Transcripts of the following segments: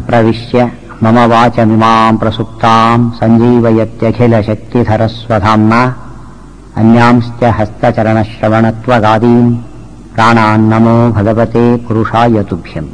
प्रविश्य मम वाचमिमां प्रसुप्तां सञ्जीवयत्यखिलशक्तिधरस्वधाम्ना अन्यांश्च हस्तचरणश्रवणत्वगादीन् प्राणान्नमो भगवते पुरुषाय तुभ्यम्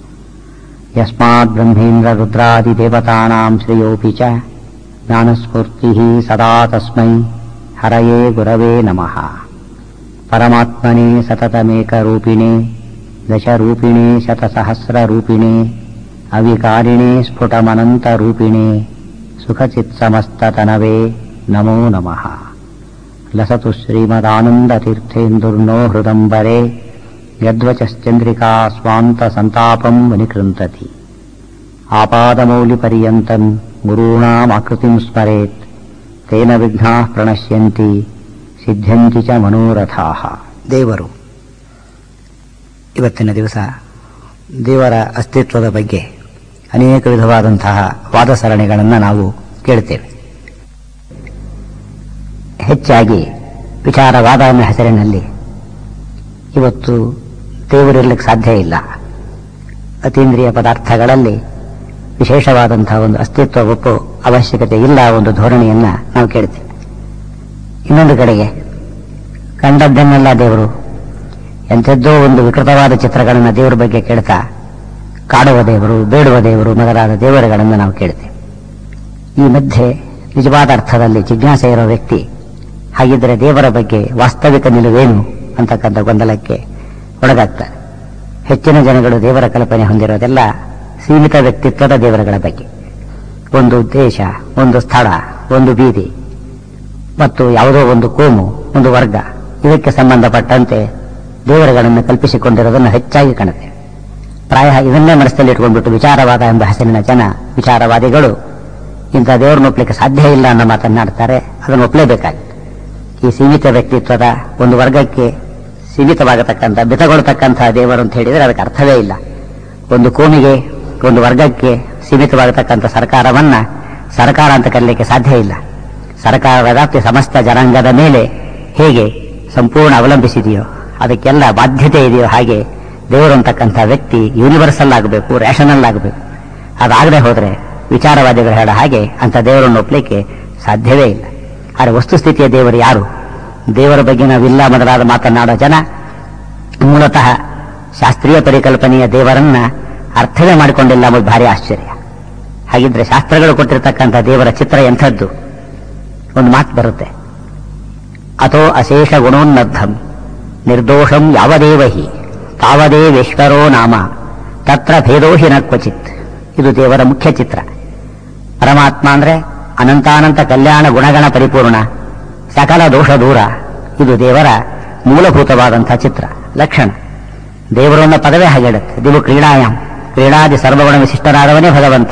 यस्माद्ब्रह्मेन्द्ररुद्रादिदेवतानां श्रियोऽपि च ज्ञानस्फूर्तिः सदा तस्मै हरये गुरवे नमः परमात्मने सततमेकरूपिणे दशरूपिणे शतसहस्ररूपिणे अविकारिणे स्फुटमनन्तरूपिणे सुखचित्समस्ततनवे नमो नमः लसतु श्रीमदानन्दतीर्थेन्दुर्नो हृदम्बरे यद्वचश्चन्द्रिका स्वान्तसन्तापम् विनिकृन्तति आपादमौलिपर्यन्तम् गुरूणामाकृतिम् स्मरेत् तेन विघ्नाः प्रणश्यन्ति ಸಿದ್ಧಂತಿ ಚ ಮನೋರಥಾಹ ದೇವರು ಇವತ್ತಿನ ದಿವಸ ದೇವರ ಅಸ್ತಿತ್ವದ ಬಗ್ಗೆ ಅನೇಕ ವಿಧವಾದಂತಹ ವಾದ ಸರಣಿಗಳನ್ನು ನಾವು ಕೇಳ್ತೇವೆ ಹೆಚ್ಚಾಗಿ ವಿಚಾರವಾದ ಅನ್ನೋ ಹೆಸರಿನಲ್ಲಿ ಇವತ್ತು ದೇವರಿರ್ಲಿಕ್ಕೆ ಸಾಧ್ಯ ಇಲ್ಲ ಅತೀಂದ್ರಿಯ ಪದಾರ್ಥಗಳಲ್ಲಿ ವಿಶೇಷವಾದಂತಹ ಒಂದು ಅಸ್ತಿತ್ವ ಒಪ್ಪು ಅವಶ್ಯಕತೆ ಇಲ್ಲ ಒಂದು ಧೋರಣೆಯನ್ನ ನಾವು ಕೇಳ್ತೇವೆ ಇನ್ನೊಂದು ಕಡೆಗೆ ಕಂಡದ್ದನ್ನೆಲ್ಲ ದೇವರು ಎಂಥದ್ದೋ ಒಂದು ವಿಕೃತವಾದ ಚಿತ್ರಗಳನ್ನು ದೇವರ ಬಗ್ಗೆ ಕೇಳ್ತಾ ಕಾಡುವ ದೇವರು ಬೇಡುವ ದೇವರು ಮೊದಲಾದ ದೇವರುಗಳನ್ನು ನಾವು ಕೇಳ್ತೇವೆ ಈ ಮಧ್ಯೆ ನಿಜವಾದ ಅರ್ಥದಲ್ಲಿ ಜಿಜ್ಞಾಸೆ ಇರೋ ವ್ಯಕ್ತಿ ಹಾಗಿದ್ದರೆ ದೇವರ ಬಗ್ಗೆ ವಾಸ್ತವಿಕ ನಿಲುವೇನು ಅಂತಕ್ಕಂಥ ಗೊಂದಲಕ್ಕೆ ಒಳಗಾಗ್ತಾರೆ ಹೆಚ್ಚಿನ ಜನಗಳು ದೇವರ ಕಲ್ಪನೆ ಹೊಂದಿರೋದೆಲ್ಲ ಸೀಮಿತ ವ್ಯಕ್ತಿತ್ವದ ದೇವರುಗಳ ಬಗ್ಗೆ ಒಂದು ದೇಶ ಒಂದು ಸ್ಥಳ ಒಂದು ಬೀದಿ ಮತ್ತು ಯಾವುದೋ ಒಂದು ಕೋಮು ಒಂದು ವರ್ಗ ಇದಕ್ಕೆ ಸಂಬಂಧಪಟ್ಟಂತೆ ದೇವರುಗಳನ್ನು ಕಲ್ಪಿಸಿಕೊಂಡಿರೋದನ್ನು ಹೆಚ್ಚಾಗಿ ಕಾಣುತ್ತೆ ಪ್ರಾಯ ಇದನ್ನೇ ಮನಸ್ಸಲ್ಲಿ ಇಟ್ಕೊಂಡ್ಬಿಟ್ಟು ವಿಚಾರವಾದ ಎಂಬ ಹೆಸರಿನ ಜನ ವಿಚಾರವಾದಿಗಳು ಇಂಥ ದೇವರನ್ನು ಒಪ್ಪಲಿಕ್ಕೆ ಸಾಧ್ಯ ಇಲ್ಲ ಅನ್ನೋ ಮಾತನ್ನಾಡ್ತಾರೆ ಅದನ್ನು ಒಪ್ಪಲೇಬೇಕಾಗುತ್ತೆ ಈ ಸೀಮಿತ ವ್ಯಕ್ತಿತ್ವದ ಒಂದು ವರ್ಗಕ್ಕೆ ಸೀಮಿತವಾಗತಕ್ಕಂಥ ಬಿತಗೊಳ್ತಕ್ಕಂತಹ ದೇವರು ಅಂತ ಹೇಳಿದರೆ ಅದಕ್ಕೆ ಅರ್ಥವೇ ಇಲ್ಲ ಒಂದು ಕೋಮಿಗೆ ಒಂದು ವರ್ಗಕ್ಕೆ ಸೀಮಿತವಾಗತಕ್ಕಂಥ ಸರ್ಕಾರವನ್ನ ಸರ್ಕಾರ ಅಂತ ಕರೀಲಿಕ್ಕೆ ಸಾಧ್ಯ ಇಲ್ಲ ಸರ್ಕಾರದ ವ್ಯಾಪ್ತಿ ಸಮಸ್ತ ಜನಾಂಗದ ಮೇಲೆ ಹೇಗೆ ಸಂಪೂರ್ಣ ಅವಲಂಬಿಸಿದೆಯೋ ಅದಕ್ಕೆಲ್ಲ ಬಾಧ್ಯತೆ ಇದೆಯೋ ಹಾಗೆ ದೇವರು ಅಂತಕ್ಕಂಥ ವ್ಯಕ್ತಿ ಯೂನಿವರ್ಸಲ್ ಆಗಬೇಕು ರ್ಯಾಷನಲ್ ಆಗಬೇಕು ಅದಾಗದೆ ಹೋದ್ರೆ ವಿಚಾರವಾದಿಗಳು ಹೇಳೋ ಹಾಗೆ ಅಂತ ದೇವರನ್ನು ಒಪ್ಪಲಿಕ್ಕೆ ಸಾಧ್ಯವೇ ಇಲ್ಲ ಆದರೆ ವಸ್ತುಸ್ಥಿತಿಯ ದೇವರು ಯಾರು ದೇವರ ಬಗ್ಗೆ ನಾವಿಲ್ಲ ಮೊದಲಾದ ಮಾತನಾಡೋ ಜನ ಮೂಲತಃ ಶಾಸ್ತ್ರೀಯ ಪರಿಕಲ್ಪನೆಯ ದೇವರನ್ನ ಅರ್ಥವೇ ಮಾಡಿಕೊಂಡಿಲ್ಲ ಅನ್ನೋದು ಭಾರಿ ಆಶ್ಚರ್ಯ ಹಾಗಿದ್ರೆ ಶಾಸ್ತ್ರಗಳು ಕೊಟ್ಟಿರ್ತಕ್ಕಂಥ ದೇವರ ಚಿತ್ರ ಎಂಥದ್ದು ಒಂದು ಮಾತು ಬರುತ್ತೆ ಅಥೋ ಅಶೇಷ ಗುಣೋನ್ನದ್ಧಂ ನಿರ್ದೋಷಂ ಯಾವದೇವ ಹಿ ತಾವದೇವೇಶ್ವರೋ ನಾಮ ತತ್ರ ಭೇದೋಹಿನ ಕ್ವಚಿತ್ ಇದು ದೇವರ ಮುಖ್ಯ ಚಿತ್ರ ಪರಮಾತ್ಮ ಅಂದ್ರೆ ಅನಂತಾನಂತ ಕಲ್ಯಾಣ ಗುಣಗಣ ಪರಿಪೂರ್ಣ ಸಕಲ ದೋಷ ದೂರ ಇದು ದೇವರ ಮೂಲಭೂತವಾದಂತಹ ಚಿತ್ರ ಲಕ್ಷಣ ದೇವರನ್ನ ಪದವೇ ಹಾಗೆ ಹೇಳುತ್ತೆ ದಿವು ಕ್ರೀಡಾಯಾಮ್ ಕ್ರೀಡಾದಿ ಸರ್ವಗುಣ ವಿಶಿಷ್ಟರಾದವನೇ ಭಗವಂತ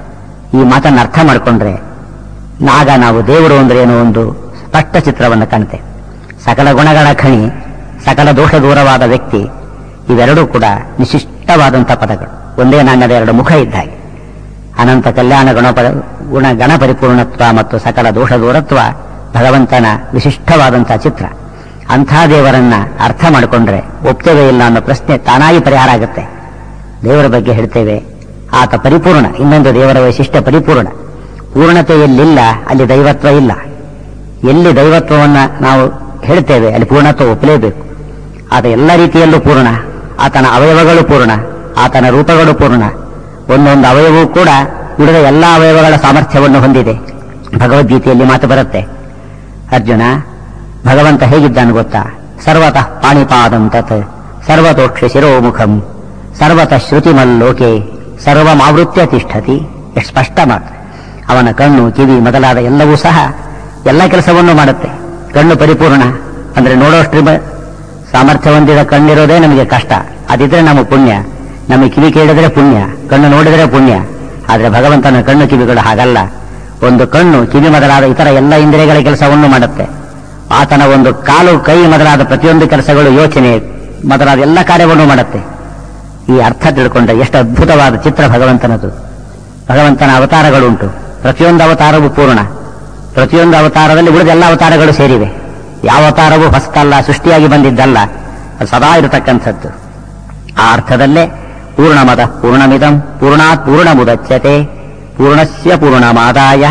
ಈ ಮಾತನ್ನು ಅರ್ಥ ಮಾಡಿಕೊಂಡ್ರೆ ಆಗ ನಾವು ದೇವರು ಅಂದ್ರೆ ಏನೋ ಒಂದು ಸ್ಪಷ್ಟ ಚಿತ್ರವನ್ನು ಕಾಣುತ್ತೆ ಸಕಲ ಗುಣಗಳ ಖಣಿ ಸಕಲ ದೋಷ ದೂರವಾದ ವ್ಯಕ್ತಿ ಇವೆರಡೂ ಕೂಡ ವಿಶಿಷ್ಟವಾದಂಥ ಪದಗಳು ಒಂದೇ ನಾಣ್ಯದ ಎರಡು ಮುಖ ಇದ್ದ ಹಾಗೆ ಅನಂತ ಕಲ್ಯಾಣ ಗುಣಪ ಗುಣ ಗಣ ಪರಿಪೂರ್ಣತ್ವ ಮತ್ತು ಸಕಲ ದೋಷ ದೂರತ್ವ ಭಗವಂತನ ವಿಶಿಷ್ಟವಾದಂತಹ ಚಿತ್ರ ಅಂಥ ದೇವರನ್ನ ಅರ್ಥ ಮಾಡಿಕೊಂಡ್ರೆ ಒಪ್ತೇವೆ ಇಲ್ಲ ಅನ್ನೋ ಪ್ರಶ್ನೆ ತಾನಾಗಿ ಪರಿಹಾರ ಆಗುತ್ತೆ ದೇವರ ಬಗ್ಗೆ ಹೇಳ್ತೇವೆ ಆತ ಪರಿಪೂರ್ಣ ಇನ್ನೊಂದು ದೇವರ ವೈಶಿಷ್ಟ್ಯ ಪರಿಪೂರ್ಣ ಪೂರ್ಣತೆ ಎಲ್ಲಿಲ್ಲ ಅಲ್ಲಿ ದೈವತ್ವ ಇಲ್ಲ ಎಲ್ಲಿ ದೈವತ್ವವನ್ನ ನಾವು ಹೇಳ್ತೇವೆ ಅಲ್ಲಿ ಪೂರ್ಣತ್ವ ಒಪ್ಪಲೇಬೇಕು ಆತ ಎಲ್ಲ ರೀತಿಯಲ್ಲೂ ಪೂರ್ಣ ಆತನ ಅವಯವಗಳು ಪೂರ್ಣ ಆತನ ರೂಪಗಳು ಪೂರ್ಣ ಒಂದೊಂದು ಅವಯವೂ ಕೂಡ ಉಳಿದ ಎಲ್ಲ ಅವಯವಗಳ ಸಾಮರ್ಥ್ಯವನ್ನು ಹೊಂದಿದೆ ಭಗವದ್ಗೀತೆಯಲ್ಲಿ ಮಾತು ಬರುತ್ತೆ ಅರ್ಜುನ ಭಗವಂತ ಹೇಗಿದ್ದಾನೆ ಗೊತ್ತಾ ಸರ್ವತಃ ಪಾಣಿಪಾದಂ ತತ್ ಸರ್ವತೋಕ್ಷ ಶಿರೋಮುಖಂ ಸರ್ವತಃ ಶ್ರುತಿಮಲ್ಲೋಕೆ ಸರ್ವಮಾವೃತ್ಯ ತಿಷ್ಠತಿ ಎಷ್ಟು ಸ್ಪಷ್ಟ ಮಾತು ಅವನ ಕಣ್ಣು ಕಿವಿ ಮೊದಲಾದ ಎಲ್ಲವೂ ಸಹ ಎಲ್ಲ ಕೆಲಸವನ್ನು ಮಾಡುತ್ತೆ ಕಣ್ಣು ಪರಿಪೂರ್ಣ ಅಂದ್ರೆ ನೋಡೋಷ್ಟ್ರಿ ಸಾಮರ್ಥ್ಯ ಹೊಂದಿದ ಕಣ್ಣಿರೋದೇ ನಮಗೆ ಕಷ್ಟ ಅದಿದ್ರೆ ನಮ್ಮ ಪುಣ್ಯ ನಮಗೆ ಕಿವಿ ಕೇಳಿದ್ರೆ ಪುಣ್ಯ ಕಣ್ಣು ನೋಡಿದ್ರೆ ಪುಣ್ಯ ಆದ್ರೆ ಭಗವಂತನ ಕಣ್ಣು ಕಿವಿಗಳು ಹಾಗಲ್ಲ ಒಂದು ಕಣ್ಣು ಕಿವಿ ಮೊದಲಾದ ಇತರ ಎಲ್ಲ ಇಂದ್ರಿಯಗಳ ಕೆಲಸವನ್ನು ಮಾಡುತ್ತೆ ಆತನ ಒಂದು ಕಾಲು ಕೈ ಮೊದಲಾದ ಪ್ರತಿಯೊಂದು ಕೆಲಸಗಳು ಯೋಚನೆ ಮೊದಲಾದ ಎಲ್ಲ ಕಾರ್ಯವನ್ನು ಮಾಡುತ್ತೆ ಈ ಅರ್ಥ ತಿಳ್ಕೊಂಡ್ರೆ ಎಷ್ಟು ಅದ್ಭುತವಾದ ಚಿತ್ರ ಭಗವಂತನದು ಭಗವಂತನ ಅವತಾರಗಳುಂಟು ಪ್ರತಿಯೊಂದು ಅವತಾರವೂ ಪೂರ್ಣ ಪ್ರತಿಯೊಂದು ಅವತಾರದಲ್ಲಿ ಉಳಿದ ಎಲ್ಲ ಅವತಾರಗಳು ಸೇರಿವೆ ಯಾವ ಅವತಾರವೂ ಹೊಸತಲ್ಲ ಸೃಷ್ಟಿಯಾಗಿ ಬಂದಿದ್ದಲ್ಲ ಅದು ಸದಾ ಇರತಕ್ಕಂಥದ್ದು ಆ ಅರ್ಥದಲ್ಲೇ ಪೂರ್ಣಮದ ಪೂರ್ಣಮಿದಂ ಪೂರ್ಣಾತ್ ಪೂರ್ಣಮುದಚ್ಯತೆ ಪೂರ್ಣಸ್ಯ ಪೂರ್ಣಮಾದಾಯ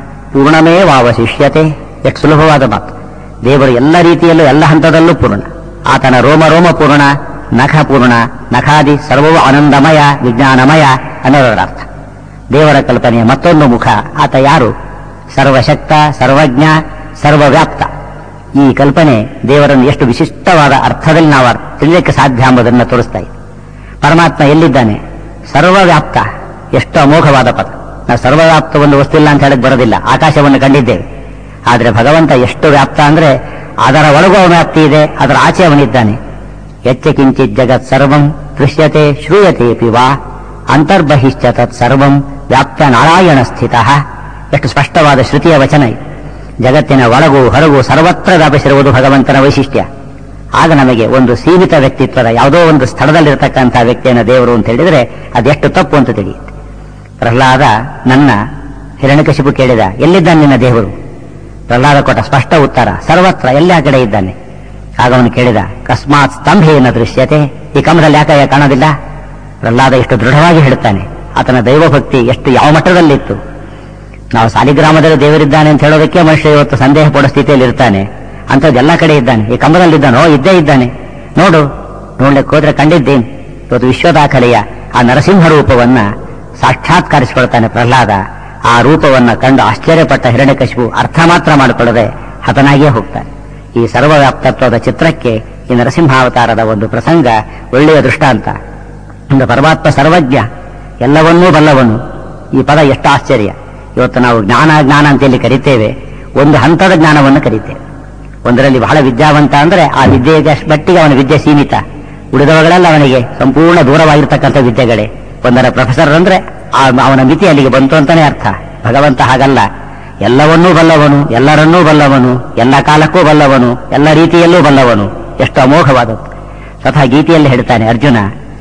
ಪೂರ್ಣಮೇವಾವಶಿಷ್ಯತೆ ಎಷ್ಟು ಸುಲಭವಾದ ಮಾತು ದೇವರು ಎಲ್ಲ ರೀತಿಯಲ್ಲೂ ಎಲ್ಲ ಹಂತದಲ್ಲೂ ಪೂರ್ಣ ಆತನ ರೋಮ ರೋಮ ಪೂರ್ಣ ನಖ ಪೂರ್ಣ ನಖಾದಿ ಸರ್ವವು ಆನಂದಮಯ ವಿಜ್ಞಾನಮಯ ಅನ್ನೋದರ ಅರ್ಥ ದೇವರ ಕಲ್ಪನೆಯ ಮತ್ತೊಂದು ಮುಖ ಆತ ಯಾರು ಸರ್ವಶಕ್ತ ಸರ್ವಜ್ಞ ಸರ್ವವ್ಯಾಪ್ತ ಈ ಕಲ್ಪನೆ ದೇವರನ್ನು ಎಷ್ಟು ವಿಶಿಷ್ಟವಾದ ಅರ್ಥದಲ್ಲಿ ನಾವು ಅರ್ಥ- ತಿಳಿಯಲಿಕ್ಕೆ ಸಾಧ್ಯ ಎಂಬುದನ್ನು ತೋರಿಸ್ತಾ ಇದೆ ಪರಮಾತ್ಮ ಎಲ್ಲಿದ್ದಾನೆ ಸರ್ವವ್ಯಾಪ್ತ ಎಷ್ಟು ಅಮೋಘವಾದ ಪದ ನಾವು ಸರ್ವವ್ಯಾಪ್ತ ಒಂದು ವಸ್ತು ಇಲ್ಲ ಅಂತ ಹೇಳಕ್ ಬರೋದಿಲ್ಲ ಆಕಾಶವನ್ನು ಕಂಡಿದ್ದೇವೆ ಆದರೆ ಭಗವಂತ ಎಷ್ಟು ವ್ಯಾಪ್ತ ಅಂದ್ರೆ ಅದರ ಒಳಗೂ ಅವನ ವ್ಯಾಪ್ತಿ ಇದೆ ಅದರ ಆಚೆ ಅವನಿದ್ದಾನೆ ಎಚ್ಚ ಕಿಂಚಿತ್ ಜಗತ್ ಸರ್ವಂ ದೃಶ್ಯತೆ ಶ್ರೂಯತೆ ವಾ ಅಂತರ್ಬಹಿಶ್ಚ ತತ್ ಸರ್ವಂ ವ್ಯಾಪ್ತ ನಾರಾಯಣ ಸ್ಥಿತ ಎಷ್ಟು ಸ್ಪಷ್ಟವಾದ ಶ್ರುತಿಯ ವಚನ ಇದು ಜಗತ್ತಿನ ಒಳಗೂ ಹೊರಗೂ ಸರ್ವತ್ರ ವ್ಯಾಪಿಸಿರುವುದು ಭಗವಂತನ ವೈಶಿಷ್ಟ್ಯ ಆಗ ನಮಗೆ ಒಂದು ಸೀಮಿತ ವ್ಯಕ್ತಿತ್ವದ ಯಾವುದೋ ಒಂದು ಸ್ಥಳದಲ್ಲಿರತಕ್ಕಂಥ ವ್ಯಕ್ತಿಯನ್ನು ದೇವರು ಅಂತ ಹೇಳಿದರೆ ಅದೆಷ್ಟು ತಪ್ಪು ಅಂತ ತಿಳಿಯುತ್ತೆ ಪ್ರಹ್ಲಾದ ನನ್ನ ಹಿರಣ್ಯಕಶಿಪು ಕೇಳಿದ ಎಲ್ಲಿದ್ದಾನೆ ನಿನ್ನ ದೇವರು ಪ್ರಹ್ಲಾದ ಕೊಟ್ಟ ಸ್ಪಷ್ಟ ಉತ್ತರ ಸರ್ವತ್ರ ಎಲ್ಲ ಕಡೆ ಇದ್ದಾನೆ ಆಗ ಅವನು ಕೇಳಿದ ಕಸ್ಮಾತ್ ಸ್ತಂಭೇನ ದೃಶ್ಯತೆ ಈ ಕಮದಲ್ಲಿ ಯಾಕೆ ಕಾಣೋದಿಲ್ಲ ಪ್ರಹ್ಲಾದ ಎಷ್ಟು ದೃಢವಾಗಿ ಹೇಳ್ತಾನೆ ಆತನ ದೈವಭಕ್ತಿ ಎಷ್ಟು ಯಾವ ಮಟ್ಟದಲ್ಲಿತ್ತು ನಾವು ಸಾಲಿಗ್ರಾಮದಲ್ಲಿ ದೇವರಿದ್ದಾನೆ ಅಂತ ಹೇಳೋದಕ್ಕೆ ಮನುಷ್ಯ ಇವತ್ತು ಸಂದೇಹ ಪಡೋ ಸ್ಥಿತಿಯಲ್ಲಿ ಇರ್ತಾನೆ ಅಂಥದ್ದು ಎಲ್ಲ ಕಡೆ ಇದ್ದಾನೆ ಈ ಕಂಬದಲ್ಲಿದ್ದಾನೋ ಇದ್ದೇ ಇದ್ದಾನೆ ನೋಡು ನೋಡ್ಲಿಕ್ಕೆ ಹೋದ್ರೆ ಕಂಡಿದ್ದೇನೆ ಇವತ್ತು ವಿಶ್ವದಾಖಲೆಯ ಆ ನರಸಿಂಹ ರೂಪವನ್ನ ಸಾಕ್ಷಾತ್ಕರಿಸಿಕೊಳ್ತಾನೆ ಪ್ರಹ್ಲಾದ ಆ ರೂಪವನ್ನ ಕಂಡು ಆಶ್ಚರ್ಯಪಟ್ಟ ಹಿರಣ್ಯಕಶಿಪು ಅರ್ಥ ಮಾತ್ರ ಮಾಡಿಕೊಳ್ಳದೆ ಹತನಾಗಿಯೇ ಹೋಗ್ತಾನೆ ಈ ಸರ್ವವ್ಯಾಪ್ತತ್ವದ ಚಿತ್ರಕ್ಕೆ ಈ ನರಸಿಂಹಾವತಾರದ ಒಂದು ಪ್ರಸಂಗ ಒಳ್ಳೆಯ ದೃಷ್ಟಾಂತ ಒಂದು ಪರಮಾತ್ಮ ಸರ್ವಜ್ಞ ಎಲ್ಲವನ್ನೂ ಬಲ್ಲವನು ಈ ಪದ ಎಷ್ಟು ಆಶ್ಚರ್ಯ ಇವತ್ತು ನಾವು ಜ್ಞಾನ ಜ್ಞಾನ ಅಂತ ಹೇಳಿ ಕರಿತೇವೆ ಒಂದು ಹಂತದ ಜ್ಞಾನವನ್ನು ಕರಿತೇವೆ ಒಂದರಲ್ಲಿ ಬಹಳ ವಿದ್ಯಾವಂತ ಅಂದ್ರೆ ಆ ವಿದ್ಯೆಗೆ ಅಷ್ಟ್ ಮಟ್ಟಿಗೆ ಅವನ ವಿದ್ಯೆ ಸೀಮಿತ ಉಳಿದವುಗಳೆಲ್ಲ ಅವನಿಗೆ ಸಂಪೂರ್ಣ ದೂರವಾಗಿರ್ತಕ್ಕಂಥ ವಿದ್ಯೆಗಳೇ ಒಂದರ ಪ್ರೊಫೆಸರ್ ಅಂದ್ರೆ ಆ ಅವನ ಮಿತಿ ಅಲ್ಲಿಗೆ ಬಂತು ಅಂತಾನೆ ಅರ್ಥ ಭಗವಂತ ಹಾಗಲ್ಲ ಎಲ್ಲವನ್ನೂ ಬಲ್ಲವನು ಎಲ್ಲರನ್ನೂ ಬಲ್ಲವನು ಎಲ್ಲ ಕಾಲಕ್ಕೂ ಬಲ್ಲವನು ಎಲ್ಲ ರೀತಿಯಲ್ಲೂ ಬಲ್ಲವನು ಎಷ್ಟು ಅಮೋಘವಾದದ್ದು ತಥಾ ಗೀತೆಯಲ್ಲಿ ಹೇಳ್ತಾನೆ ಅರ್ಜುನ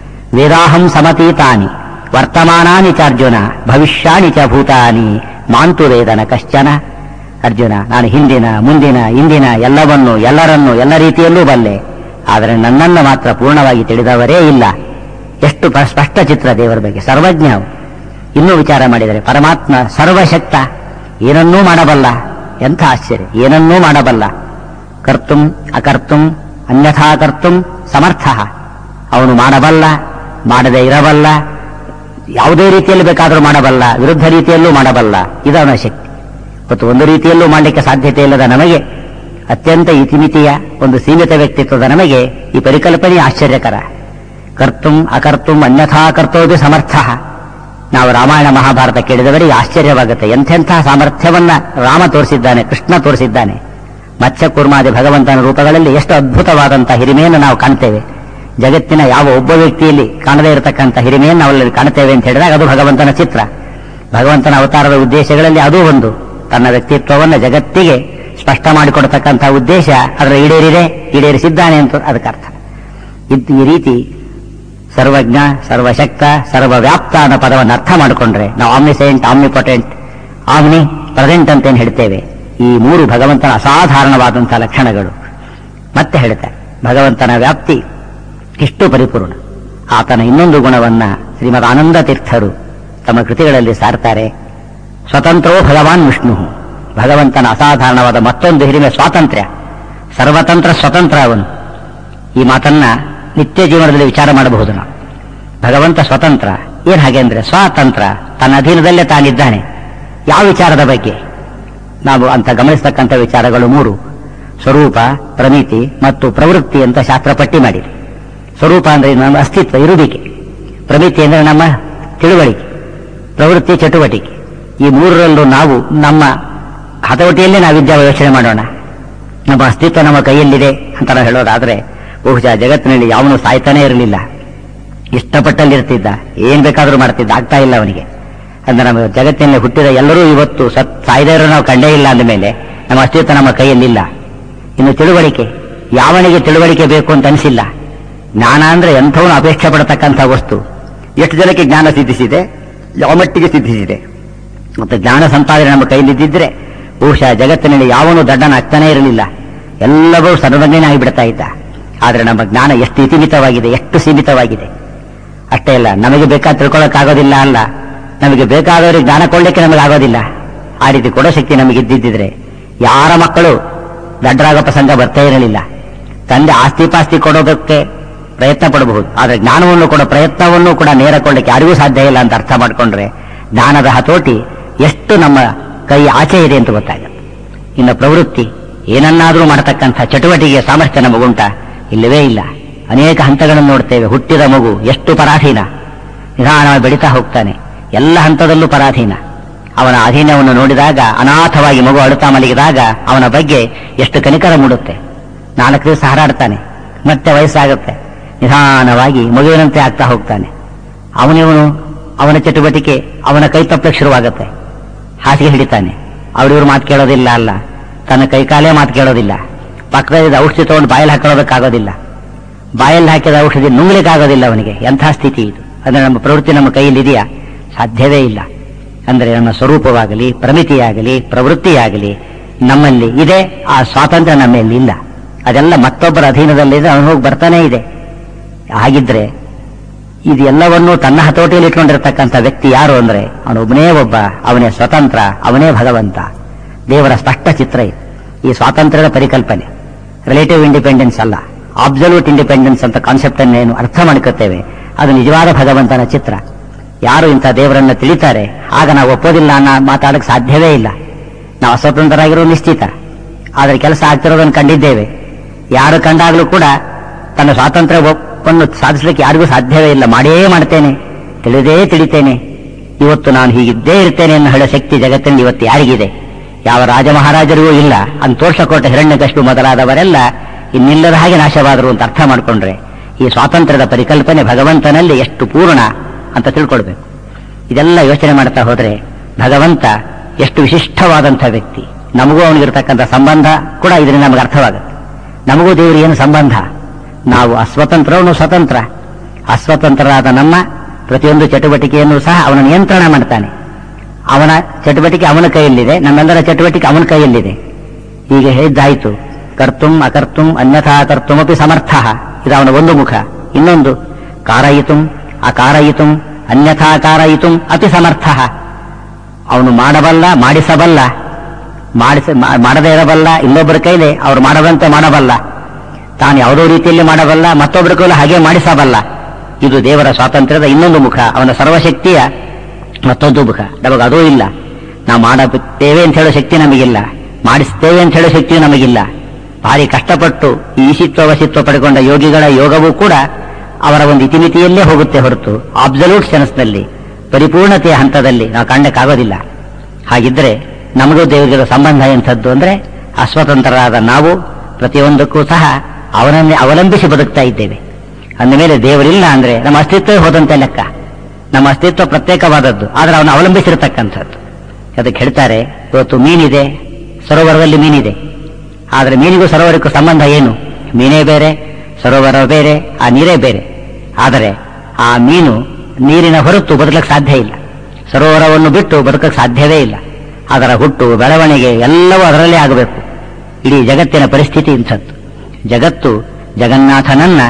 ವೇದಾಹಂ ಸಮತೀತಾನಿ ವರ್ತಮಾನಾನಿ ಚ ಅರ್ಜುನ ಭವಿಷ್ಯಾನಿ ಚ ಭೂತಾನಿ ಮಾಂತು ವೇದನ ಕಶ್ಚನ ಅರ್ಜುನ ನಾನು ಹಿಂದಿನ ಮುಂದಿನ ಇಂದಿನ ಎಲ್ಲವನ್ನೂ ಎಲ್ಲರನ್ನೂ ಎಲ್ಲ ರೀತಿಯಲ್ಲೂ ಬಲ್ಲೆ ಆದರೆ ನನ್ನನ್ನು ಮಾತ್ರ ಪೂರ್ಣವಾಗಿ ತಿಳಿದವರೇ ಇಲ್ಲ ಎಷ್ಟು ಪ- ಸ್ಪಷ್ಟ ಚಿತ್ರ ದೇವರ ಬಗ್ಗೆ ಸರ್ವಜ್ಞ ಅವನು. ಇನ್ನೂ ವಿಚಾರ ಮಾಡಿದರೆ ಪರಮಾತ್ಮ ಸರ್ವಶಕ್ತ ಏನನ್ನೂ ಮಾಡಬಲ್ಲ ಎಂಥ ಆಶ್ಚರ್ಯ ಏನನ್ನೂ ಮಾಡಬಲ್ಲ ಕರ್ತುಂ ಅಕರ್ತುಂ ಅನ್ಯಥಾ ಕರ್ತುಂ ಸಮರ್ಥ ಅವನು ಮಾಡಬಲ್ಲ ಮಾಡದೇ ಇರಬಲ್ಲ ಯಾವುದೇ ರೀತಿಯಲ್ಲಿ ಬೇಕಾದರೂ ಮಾಡಬಲ್ಲ ವಿರುದ್ಧ ರೀತಿಯಲ್ಲೂ ಮಾಡಬಲ್ಲ ಇದು ಅವನ ಶಕ್ತಿ ಮತ್ತು ಒಂದು ರೀತಿಯಲ್ಲೂ ಮಾಡಲಿಕ್ಕೆ ಸಾಧ್ಯತೆ ಇಲ್ಲದ ನಮಗೆ ಅತ್ಯಂತ ಇತಿಮಿತಿಯ ಒಂದು ಸೀಮಿತ ವ್ಯಕ್ತಿತ್ವದ ನಮಗೆ ಈ ಪರಿಕಲ್ಪನೆ ಆಶ್ಚರ್ಯಕರ ಕರ್ತುಂ ಅಕರ್ತುಂ ಅನ್ಯಥಾ ಕರ್ತೋದು ಸಮರ್ಥ ನಾವು ರಾಮಾಯಣ ಮಹಾಭಾರತ ಕೇಳಿದವರಿಗೆ ಆಶ್ಚರ್ಯವಾಗುತ್ತೆ ಎಂಥೆಂಥ ಸಾಮರ್ಥ್ಯವನ್ನ ರಾಮ ತೋರಿಸಿದ್ದಾನೆ ಕೃಷ್ಣ ತೋರಿಸಿದ್ದಾನೆ ಮತ್ಸ್ಯ ಕೂರ್ಮಾದಿ ಭಗವಂತನ ರೂಪಗಳಲ್ಲಿ ಎಷ್ಟು ಅದ್ಭುತವಾದಂತಹ ಹಿರಿಮೆಯನ್ನು ನಾವು ಕಾಣ್ತೇವೆ ಜಗತ್ತಿನ ಯಾವ ಒಬ್ಬ ವ್ಯಕ್ತಿಯಲ್ಲಿ ಕಾಣದೇ ಇರತಕ್ಕಂಥ ಹಿರಿಮೆಯನ್ನು ನಾವಲ್ಲಿ ಕಾಣ್ತೇವೆ ಅಂತ ಹೇಳಿದಾಗ ಅದು ಭಗವಂತನ ಚಿತ್ರ ಭಗವಂತನ ಅವತಾರದ ಉದ್ದೇಶಗಳಲ್ಲಿ ಅದೂ ಒಂದು ತನ್ನ ವ್ಯಕ್ತಿತ್ವವನ್ನು ಜಗತ್ತಿಗೆ ಸ್ಪಷ್ಟ ಮಾಡಿಕೊಡತಕ್ಕಂಥ ಉದ್ದೇಶ ಅದರ ಈಡೇರಿದೆ ಈಡೇರಿಸಿದ್ದಾನೆ ಅಂತ ಅದಕ್ಕರ್ಥ ಇದ್- ಈ ರೀತಿ ಸರ್ವಜ್ಞ ಸರ್ವಶಕ್ತ ಸರ್ವವ್ಯಾಪ್ತ ಅನ್ನೋ ಪದವನ್ನು ಅರ್ಥ ಮಾಡಿಕೊಂಡ್ರೆ ನಾವು ಆಮ್ನಿಸೆಂಟ್ ಆಮ್ನಿಪೊಟೆಂಟ್ ಆಮ್ನಿ ಪ್ರೆಸೆಂಟ್ ಅಂತೇನು ಹೇಳ್ತೇವೆ ಈ ಮೂರು ಭಗವಂತನ ಅಸಾಧಾರಣವಾದಂತಹ ಲಕ್ಷಣಗಳು ಮತ್ತೆ ಹೇಳ್ತಾರೆ ಭಗವಂತನ ವ್ಯಾಪ್ತಿ ಎಷ್ಟು ಪರಿಪೂರ್ಣ ಆತನ ಇನ್ನೊಂದು ಗುಣವನ್ನ ಶ್ರೀಮದ್ ಆನಂದ ತೀರ್ಥರು ತಮ್ಮ ಕೃತಿಗಳಲ್ಲಿ ಸಾರ್ತಾರೆ ಸ್ವತಂತ್ರೋ ಭಗವಾನ್ ವಿಷ್ಣು ಭಗವಂತನ ಅಸಾಧಾರಣವಾದ ಮತ್ತೊಂದು ಹಿರಿಮೆ ಸ್ವಾತಂತ್ರ್ಯ ಸರ್ವತಂತ್ರ ಸ್ವತಂತ್ರ ಅವನು ಈ ಮಾತನ್ನ ನಿತ್ಯ ಜೀವನದಲ್ಲಿ ವಿಚಾರ ಮಾಡಬಹುದು ನಾವು ಭಗವಂತ ಸ್ವತಂತ್ರ ಏನ್ ಹಾಗೆ ಅಂದ್ರೆ ಸ್ವಾತಂತ್ರ ತನ್ನ ಅಧೀನದಲ್ಲೇ ತಾನಿದ್ದಾನೆ ಯಾವ ವಿಚಾರದ ಬಗ್ಗೆ ನಾವು ಅಂತ ಗಮನಿಸತಕ್ಕಂಥ ವಿಚಾರಗಳು ಮೂರು ಸ್ವರೂಪ ಪ್ರಮಿತಿ ಮತ್ತು ಪ್ರವೃತ್ತಿ ಅಂತ ಶಾಸ್ತ್ರ ಪಟ್ಟಿ ಮಾಡಿದೆ ಸ್ವರೂಪ ಅಂದ್ರೆ ನಮ್ಮ ಅಸ್ತಿತ್ವ ಇರುವಿಕೆ ಪ್ರಮಿತಿ ಅಂದ್ರೆ ನಮ್ಮ ತಿಳುವಳಿಕೆ ಪ್ರವೃತ್ತಿ ಚಟುವಟಿಕೆ ಈ ಮೂರರಲ್ಲೂ ನಾವು ನಮ್ಮ ಹತೋಟಿಯಲ್ಲೇ ನಾವು ವಿದ್ಯಾ ಯೋಚನೆ ಮಾಡೋಣ ನಮ್ಮ ಅಸ್ತಿತ್ವ ನಮ್ಮ ಕೈಯಲ್ಲಿದೆ ಅಂತ ನಾವು ಹೇಳೋದಾದ್ರೆ ಬಹುಶಃ ಜಗತ್ತಿನಲ್ಲಿ ಯಾವನು ಸಾಯ್ತಾನೆ ಇರಲಿಲ್ಲ ಇಷ್ಟಪಟ್ಟಲ್ಲಿರ್ತಿದ್ದ ಏನ್ ಬೇಕಾದ್ರೂ ಮಾಡ್ತಿದ್ದ ಆಗ್ತಾ ಇಲ್ಲ ಅವನಿಗೆ ಅಂದ್ರೆ ನಮ್ಮ ಜಗತ್ತಿನಲ್ಲಿ ಹುಟ್ಟಿದ ಎಲ್ಲರೂ ಇವತ್ತು ಸತ್ ಸಾಯ್ದೇ ಇರೋ ನಾವು ಕಂಡೇ ಇಲ್ಲ ಅಂದ ಮೇಲೆ ನಮ್ಮ ಅಸ್ತಿತ್ವ ನಮ್ಮ ಕೈಯಲ್ಲಿಲ್ಲ ಇನ್ನು ತಿಳುವಳಿಕೆ ಯಾವನಿಗೆ ತಿಳುವಳಿಕೆ ಬೇಕು ಅಂತ ಅನಿಸಿಲ್ಲ ಜ್ಞಾನ ಅಂದ್ರೆ ಎಂಥವನು ಅಪೇಕ್ಷೆ ಪಡತಕ್ಕಂಥ ವಸ್ತು ಎಷ್ಟು ಜನಕ್ಕೆ ಜ್ಞಾನ ಸಿದ್ಧಿಸಿದೆ ಯಾವ ಮಟ್ಟಿಗೆ ಸಿದ್ಧಿಸಿದೆ ಮತ್ತೆ ಜ್ಞಾನ ಸಂಪಾದನೆ ನಮ್ಮ ಕೈಲಿದ್ದಿದ್ರೆ ಬಹುಶಃ ಜಗತ್ತಿನಲ್ಲಿ ಯಾವನು ದಡ್ಡನಾಗ್ತಾನೇ ಇರಲಿಲ್ಲ ಎಲ್ಲವೂ ಸರ್ವಜ್ಞನೇ ಆಗಿಬಿಡ್ತಾ ಇದ್ದ ಆದರೆ ನಮ್ಮ ಜ್ಞಾನ ಎಷ್ಟು ಇತಿಮಿತವಾಗಿದೆ ಎಷ್ಟು ಸೀಮಿತವಾಗಿದೆ ಅಷ್ಟೇ ಇಲ್ಲ ನಮಗೆ ಬೇಕಾದ ತಿಳ್ಕೊಳ್ಳೋಕ್ಕಾಗೋದಿಲ್ಲ ಅಲ್ಲ ನಮಗೆ ಬೇಕಾದವರಿಗೆ ಜ್ಞಾನ ಕೊಡ್ಲಿಕ್ಕೆ ನಮಗೆ ಆಗೋದಿಲ್ಲ ಆ ರೀತಿ ಕೊಡೋ ಶಕ್ತಿ ನಮಗೆ ಇದ್ದಿದ್ದಿದ್ರೆ ಯಾರ ಮಕ್ಕಳು ದಡ್ಡರಾಗೋ ಪ್ರಸಂಗ ಬರ್ತಾ ಇರಲಿಲ್ಲ ತಂದೆ ಆಸ್ತಿ ಪಾಸ್ತಿ ಕೊಡೋದಕ್ಕೆ ಪ್ರಯತ್ನ ಪಡಬಹುದು ಆದರೆ ಜ್ಞಾನವನ್ನು ಕೊಡೋ ಪ್ರಯತ್ನವನ್ನು ಕೂಡ ನೇರ ಕೊಡ್ಲಿಕ್ಕೆ ಯಾರಿಗೂ ಸಾಧ್ಯ ಇಲ್ಲ ಅಂತ ಅರ್ಥ ಮಾಡ್ಕೊಂಡ್ರೆ ಜ್ಞಾನದ ಹತೋಟಿ ಎಷ್ಟು ನಮ್ಮ ಕೈ ಆಚೆ ಇದೆ ಅಂತ ಗೊತ್ತಾಗುತ್ತೆ ಇನ್ನು ಪ್ರವೃತ್ತಿ ಏನನ್ನಾದರೂ ಮಾಡತಕ್ಕಂಥ ಚಟುವಟಿಕೆಯ ಸಾಮರ್ಥ್ಯ ನಮಗುಂಟ ಇಲ್ಲವೇ ಇಲ್ಲ ಅನೇಕ ಹಂತಗಳನ್ನು ನೋಡ್ತೇವೆ ಹುಟ್ಟಿದ ಮಗು ಎಷ್ಟು ಪರಾಧೀನ ನಿಧಾನವಾಗಿ ಬೆಳೀತಾ ಹೋಗ್ತಾನೆ ಎಲ್ಲ ಹಂತದಲ್ಲೂ ಪರಾಧೀನ ಅವನ ಅಧೀನವನ್ನು ನೋಡಿದಾಗ ಅನಾಥವಾಗಿ ಮಗು ಅಳುತ್ತಾ ಮಲಗಿದಾಗ ಅವನ ಬಗ್ಗೆ ಎಷ್ಟು ಕನಿಕರ ಮೂಡುತ್ತೆ ನಾಲ್ಕು ದಿವಸ ಹಾರಾಡ್ತಾನೆ ಮತ್ತೆ ವಯಸ್ಸಾಗುತ್ತೆ ನಿಧಾನವಾಗಿ ಮಗುವಿನಂತೆ ಆಗ್ತಾ ಹೋಗ್ತಾನೆ ಅವನಿವನು ಅವನ ಚಟುವಟಿಕೆ ಅವನ ಕೈ ತಪ್ಪಕ್ಕೆ ಶುರುವಾಗುತ್ತೆ ಹಾಸಿಗೆ ಹಿಡಿತಾನೆ ಅವ್ರಿವ್ರು ಮಾತು ಕೇಳೋದಿಲ್ಲ ಅಲ್ಲ ತನ್ನ ಕೈಕಾಲೇ ಮಾತು ಕೇಳೋದಿಲ್ಲ ಪಕ್ಕದಲ್ಲಿ ಔಷಧಿ ತಗೊಂಡು ಬಾಯಲ್ಲಿ ಹಾಕೊಳ್ಳೋದಕ್ಕಾಗೋದಿಲ್ಲ ಬಾಯಲ್ಲಿ ಹಾಕಿದ ಔಷಧಿ ನುಂಗ್ಲಿಕ್ಕಾಗೋದಿಲ್ಲ ಅವನಿಗೆ ಎಂಥ ಸ್ಥಿತಿ ಇದು ಅಂದ್ರೆ ನಮ್ಮ ಪ್ರವೃತ್ತಿ ನಮ್ಮ ಕೈಯಲ್ಲಿ ಇದೆಯಾ ಸಾಧ್ಯವೇ ಇಲ್ಲ ಅಂದ್ರೆ ನಮ್ಮ ಸ್ವರೂಪವಾಗಲಿ ಪ್ರಮಿತಿಯಾಗಲಿ ಪ್ರವೃತ್ತಿಯಾಗಲಿ ನಮ್ಮಲ್ಲಿ ಇದೆ ಆ ಸ್ವಾತಂತ್ರ್ಯ ನಮ್ಮಲ್ಲಿ ಇಲ್ಲ ಅದೆಲ್ಲ ಮತ್ತೊಬ್ಬರ ಅಧೀನದಲ್ಲಿದೆ ಅವನು ಹೋಗಿ ಬರ್ತಾನೇ ಇದೆ ಹಾಗಿದ್ರೆ ಇದೆಲ್ಲವನ್ನೂ ತನ್ನ ಹತೋಟಿಯಲ್ಲಿ ಇಟ್ಕೊಂಡಿರ್ತಕ್ಕಂಥ ವ್ಯಕ್ತಿ ಯಾರು ಅಂದ್ರೆ ಅವನೊಬ್ಬನೇ ಒಬ್ಬ ಅವನೇ ಸ್ವತಂತ್ರ ಅವನೇ ಭಗವಂತ ದೇವರ ಸ್ಪಷ್ಟ ಚಿತ್ರ ಇದು ಈ ಸ್ವಾತಂತ್ರ್ಯದ ಪರಿಕಲ್ಪನೆ ರಿಲೇಟಿವ್ ಇಂಡಿಪೆಂಡೆನ್ಸ್ ಅಲ್ಲ ಅಬ್ಸಲ್ಯೂಟ್ ಇಂಡಿಪೆಂಡೆನ್ಸ್ ಅಂತ ಕಾನ್ಸೆಪ್ಟ್ ಅನ್ನೇನು ಅರ್ಥ ಮಾಡ್ಕೋತೇವೆ ಅದು ನಿಜವಾದ ಭಗವಂತನ ಚಿತ್ರ ಯಾರು ಇಂಥ ದೇವರನ್ನ ತಿಳಿತಾರೆ ಆಗ ನಾವು ಒಪ್ಪೋದಿಲ್ಲ ಅನ್ನೋ ಮಾತಾಡಕ್ಕೆ ಸಾಧ್ಯವೇ ಇಲ್ಲ ನಾವು ಅಸ್ವತಂತ್ರರಾಗಿರೋ ನಿಶ್ಚಿತ ಆದರೆ ಕೆಲಸ ಆಗ್ತಿರೋದನ್ನು ಕಂಡಿದ್ದೇವೆ ಯಾರು ಕಂಡಾಗಲೂ ಕೂಡ ತನ್ನ ಸ್ವಾತಂತ್ರ್ಯ ಒಪ್ಪನ್ನು ಸಾಧಿಸಲಿಕ್ಕೆ ಯಾರಿಗೂ ಸಾಧ್ಯವೇ ಇಲ್ಲ ಮಾಡೇ ಮಾಡ್ತೇನೆ ತಿಳಿದೇ ತಿಳಿತೇನೆ ಇವತ್ತು ನಾನು ಹೀಗಿದ್ದೇ ಇರ್ತೇನೆ ಅನ್ನೋ ಹೇಳೋ ಶಕ್ತಿ ಜಗತ್ತಿನಲ್ಲಿ ಇವತ್ತು ಯಾರಿಗಿದೆ ಯಾವ ರಾಜ ಮಹಾರಾಜರಿಗೂ ಇಲ್ಲ ಅಂತ ತೋರ್ಷಕೋಟ ಹಿರಣ್ಯಕಷ್ಟು ಮೊದಲಾದವರೆಲ್ಲ ಇನ್ನಿಲ್ಲದ ಹಾಗೆ ನಾಶವಾದರು ಅಂತ ಅರ್ಥ ಮಾಡಿಕೊಂಡ್ರೆ ಈ ಸ್ವಾತಂತ್ರ್ಯದ ಪರಿಕಲ್ಪನೆ ಭಗವಂತನಲ್ಲಿ ಎಷ್ಟು ಪೂರ್ಣ ಅಂತ ತಿಳ್ಕೊಳ್ಬೇಕು ಇದೆಲ್ಲ ಯೋಚನೆ ಮಾಡ್ತಾ ಹೋದ್ರೆ ಭಗವಂತ ಎಷ್ಟು ವಿಶಿಷ್ಟವಾದಂಥ ವ್ಯಕ್ತಿ ನಮಗೂ ಅವನಿಗಿರ್ತಕ್ಕಂಥ ಸಂಬಂಧ ಕೂಡ ಇದರಿಂದ ನಮಗೆ ಅರ್ಥವಾಗುತ್ತೆ ನಮಗೂ ದೇವರು ಏನು ಸಂಬಂಧ ನಾವು ಅಸ್ವತಂತ್ರವನು ಸ್ವತಂತ್ರ ಅಸ್ವತಂತ್ರರಾದ ನಮ್ಮ ಪ್ರತಿಯೊಂದು ಚಟುವಟಿಕೆಯನ್ನು ಸಹ ಅವನ ನಿಯಂತ್ರಣ ಮಾಡ್ತಾನೆ ಅವನ ಚಟುವಟಿಕೆ ಅವನ ಕೈಯಲ್ಲಿದೆ ನಮ್ಮೆಲ್ಲರ ಚಟುವಟಿಕೆ ಅವನ ಕೈಯಲ್ಲಿದೆ ಈಗ ಹೇಳಿದ್ದಾಯಿತು ಕರ್ತುಂ ಅಕರ್ತುಂ ಅನ್ಯಥಾ ಕರ್ತುಮಪಿ ಸಮರ್ಥ ಇದು ಅವನ ಒಂದು ಮುಖ ಇನ್ನೊಂದು ಕಾರಯಿತುಂ ಅಕಾರಯಿತುಂ ಅನ್ಯಥಾ ಕಾರಯಿತುಂ ಅತಿ ಸಮರ್ಥ ಅವನು ಮಾಡಬಲ್ಲ ಮಾಡಿಸಬಲ್ಲ ಮಾಡಿಸ ಮಾ- ಮಾಡದೇ ಇರಬಲ್ಲ ಇನ್ನೊಬ್ಬರ ಕೈಲಿ ಅವ್ರು ಮಾಡದಂತೆ ಮಾಡಬಲ್ಲ ತಾನು ಯಾವುದೋ ರೀತಿಯಲ್ಲಿ ಮಾಡಬಲ್ಲ ಮತ್ತೊಬ್ಬರ ಕೈಲಿ ಹಾಗೆ ಮಾಡಿಸಬಲ್ಲ ಇದು ದೇವರ ಸ್ವಾತಂತ್ರ್ಯದ ಇನ್ನೊಂದು ಮುಖ ಅವನ ಸರ್ವಶಕ್ತಿಯ ಮತ್ತೊಂದು ಮುಖ ನಮಗೆ ಅದೂ ಇಲ್ಲ ನಾವು ಮಾಡುತ್ತೇವೆ ಅಂತ ಹೇಳೋ ಶಕ್ತಿ ನಮಗಿಲ್ಲ ಮಾಡಿಸ್ತೇವೆ ಅಂತ ಹೇಳೋ ಶಕ್ತಿಯೂ ನಮಗಿಲ್ಲ ಭಾರಿ ಕಷ್ಟಪಟ್ಟು ಈ ಈಶಿತ್ವ ವಶಿತ್ವ ಪಡೆಕೊಂಡ ಯೋಗಿಗಳ ಯೋಗವೂ ಕೂಡ ಅವರ ಒಂದು ಇತಿಮಿತಿಯಲ್ಲೇ ಹೋಗುತ್ತೆ ಹೊರತು ಅಬ್ಸಲ್ಯೂಟ್ ಸೆನ್ಸ್ನಲ್ಲಿ ಪರಿಪೂರ್ಣತೆಯ ಹಂತದಲ್ಲಿ ನಾವು ಕಾಣಕ್ಕಾಗೋದಿಲ್ಲ ಹಾಗಿದ್ರೆ ನಮಗೂ ದೇವರಿಗಿರೋ ಸಂಬಂಧ ಎಂಥದ್ದು ಅಂದ್ರೆ ಅಸ್ವತಂತ್ರರಾದ ನಾವು ಪ್ರತಿಯೊಂದಕ್ಕೂ ಸಹ ಅವನನ್ನೇ ಅವಲಂಬಿಸಿ ಬದುಕ್ತಾ ಇದ್ದೇವೆ ಅಂದಮೇಲೆ ದೇವರಿಲ್ಲ ಅಂದ್ರೆ ನಮ್ಮ ಅಸ್ತಿತ್ವವೇ ಹೋದಂತೆ ಲೆಕ್ಕ ನಮ್ಮ ಅಸ್ತಿತ್ವ ಪ್ರತ್ಯೇಕವಾದದ್ದು ಆದ್ರೆ ಅವನು ಅವಲಂಬಿಸಿರತಕ್ಕಂಥದ್ದು ಅದಕ್ಕೆ ಹೇಳ್ತಾರೆ ಇವತ್ತು ಮೀನಿದೆ ಸರೋವರದಲ್ಲಿ ಮೀನಿದೆ ಆದರೆ ಮೀನಿಗೂ ಸರೋವರಕ್ಕೂ ಸಂಬಂಧ ಏನು ಮೀನೇ ಬೇರೆ ಸರೋವರ ಬೇರೆ ಆ ನೀರೇ ಬೇರೆ ಆದರೆ ಆ ಮೀನು ನೀರಿನ ಹೊರತು ಬದುಕಕ್ಕೆ ಸಾಧ್ಯ ಇಲ್ಲ ಸರೋವರವನ್ನು ಬಿಟ್ಟು ಬದುಕಕ್ಕೆ ಸಾಧ್ಯವೇ ಇಲ್ಲ ಅದರ ಹುಟ್ಟು ಬೆಳವಣಿಗೆ ಎಲ್ಲವೂ ಅದರಲ್ಲೇ ಆಗಬೇಕು ಇಡೀ ಜಗತ್ತಿನ ಪರಿಸ್ಥಿತಿ ಇಂಥದ್ದು ಜಗತ್ತು ಜಗನ್ನಾಥನನ್ನ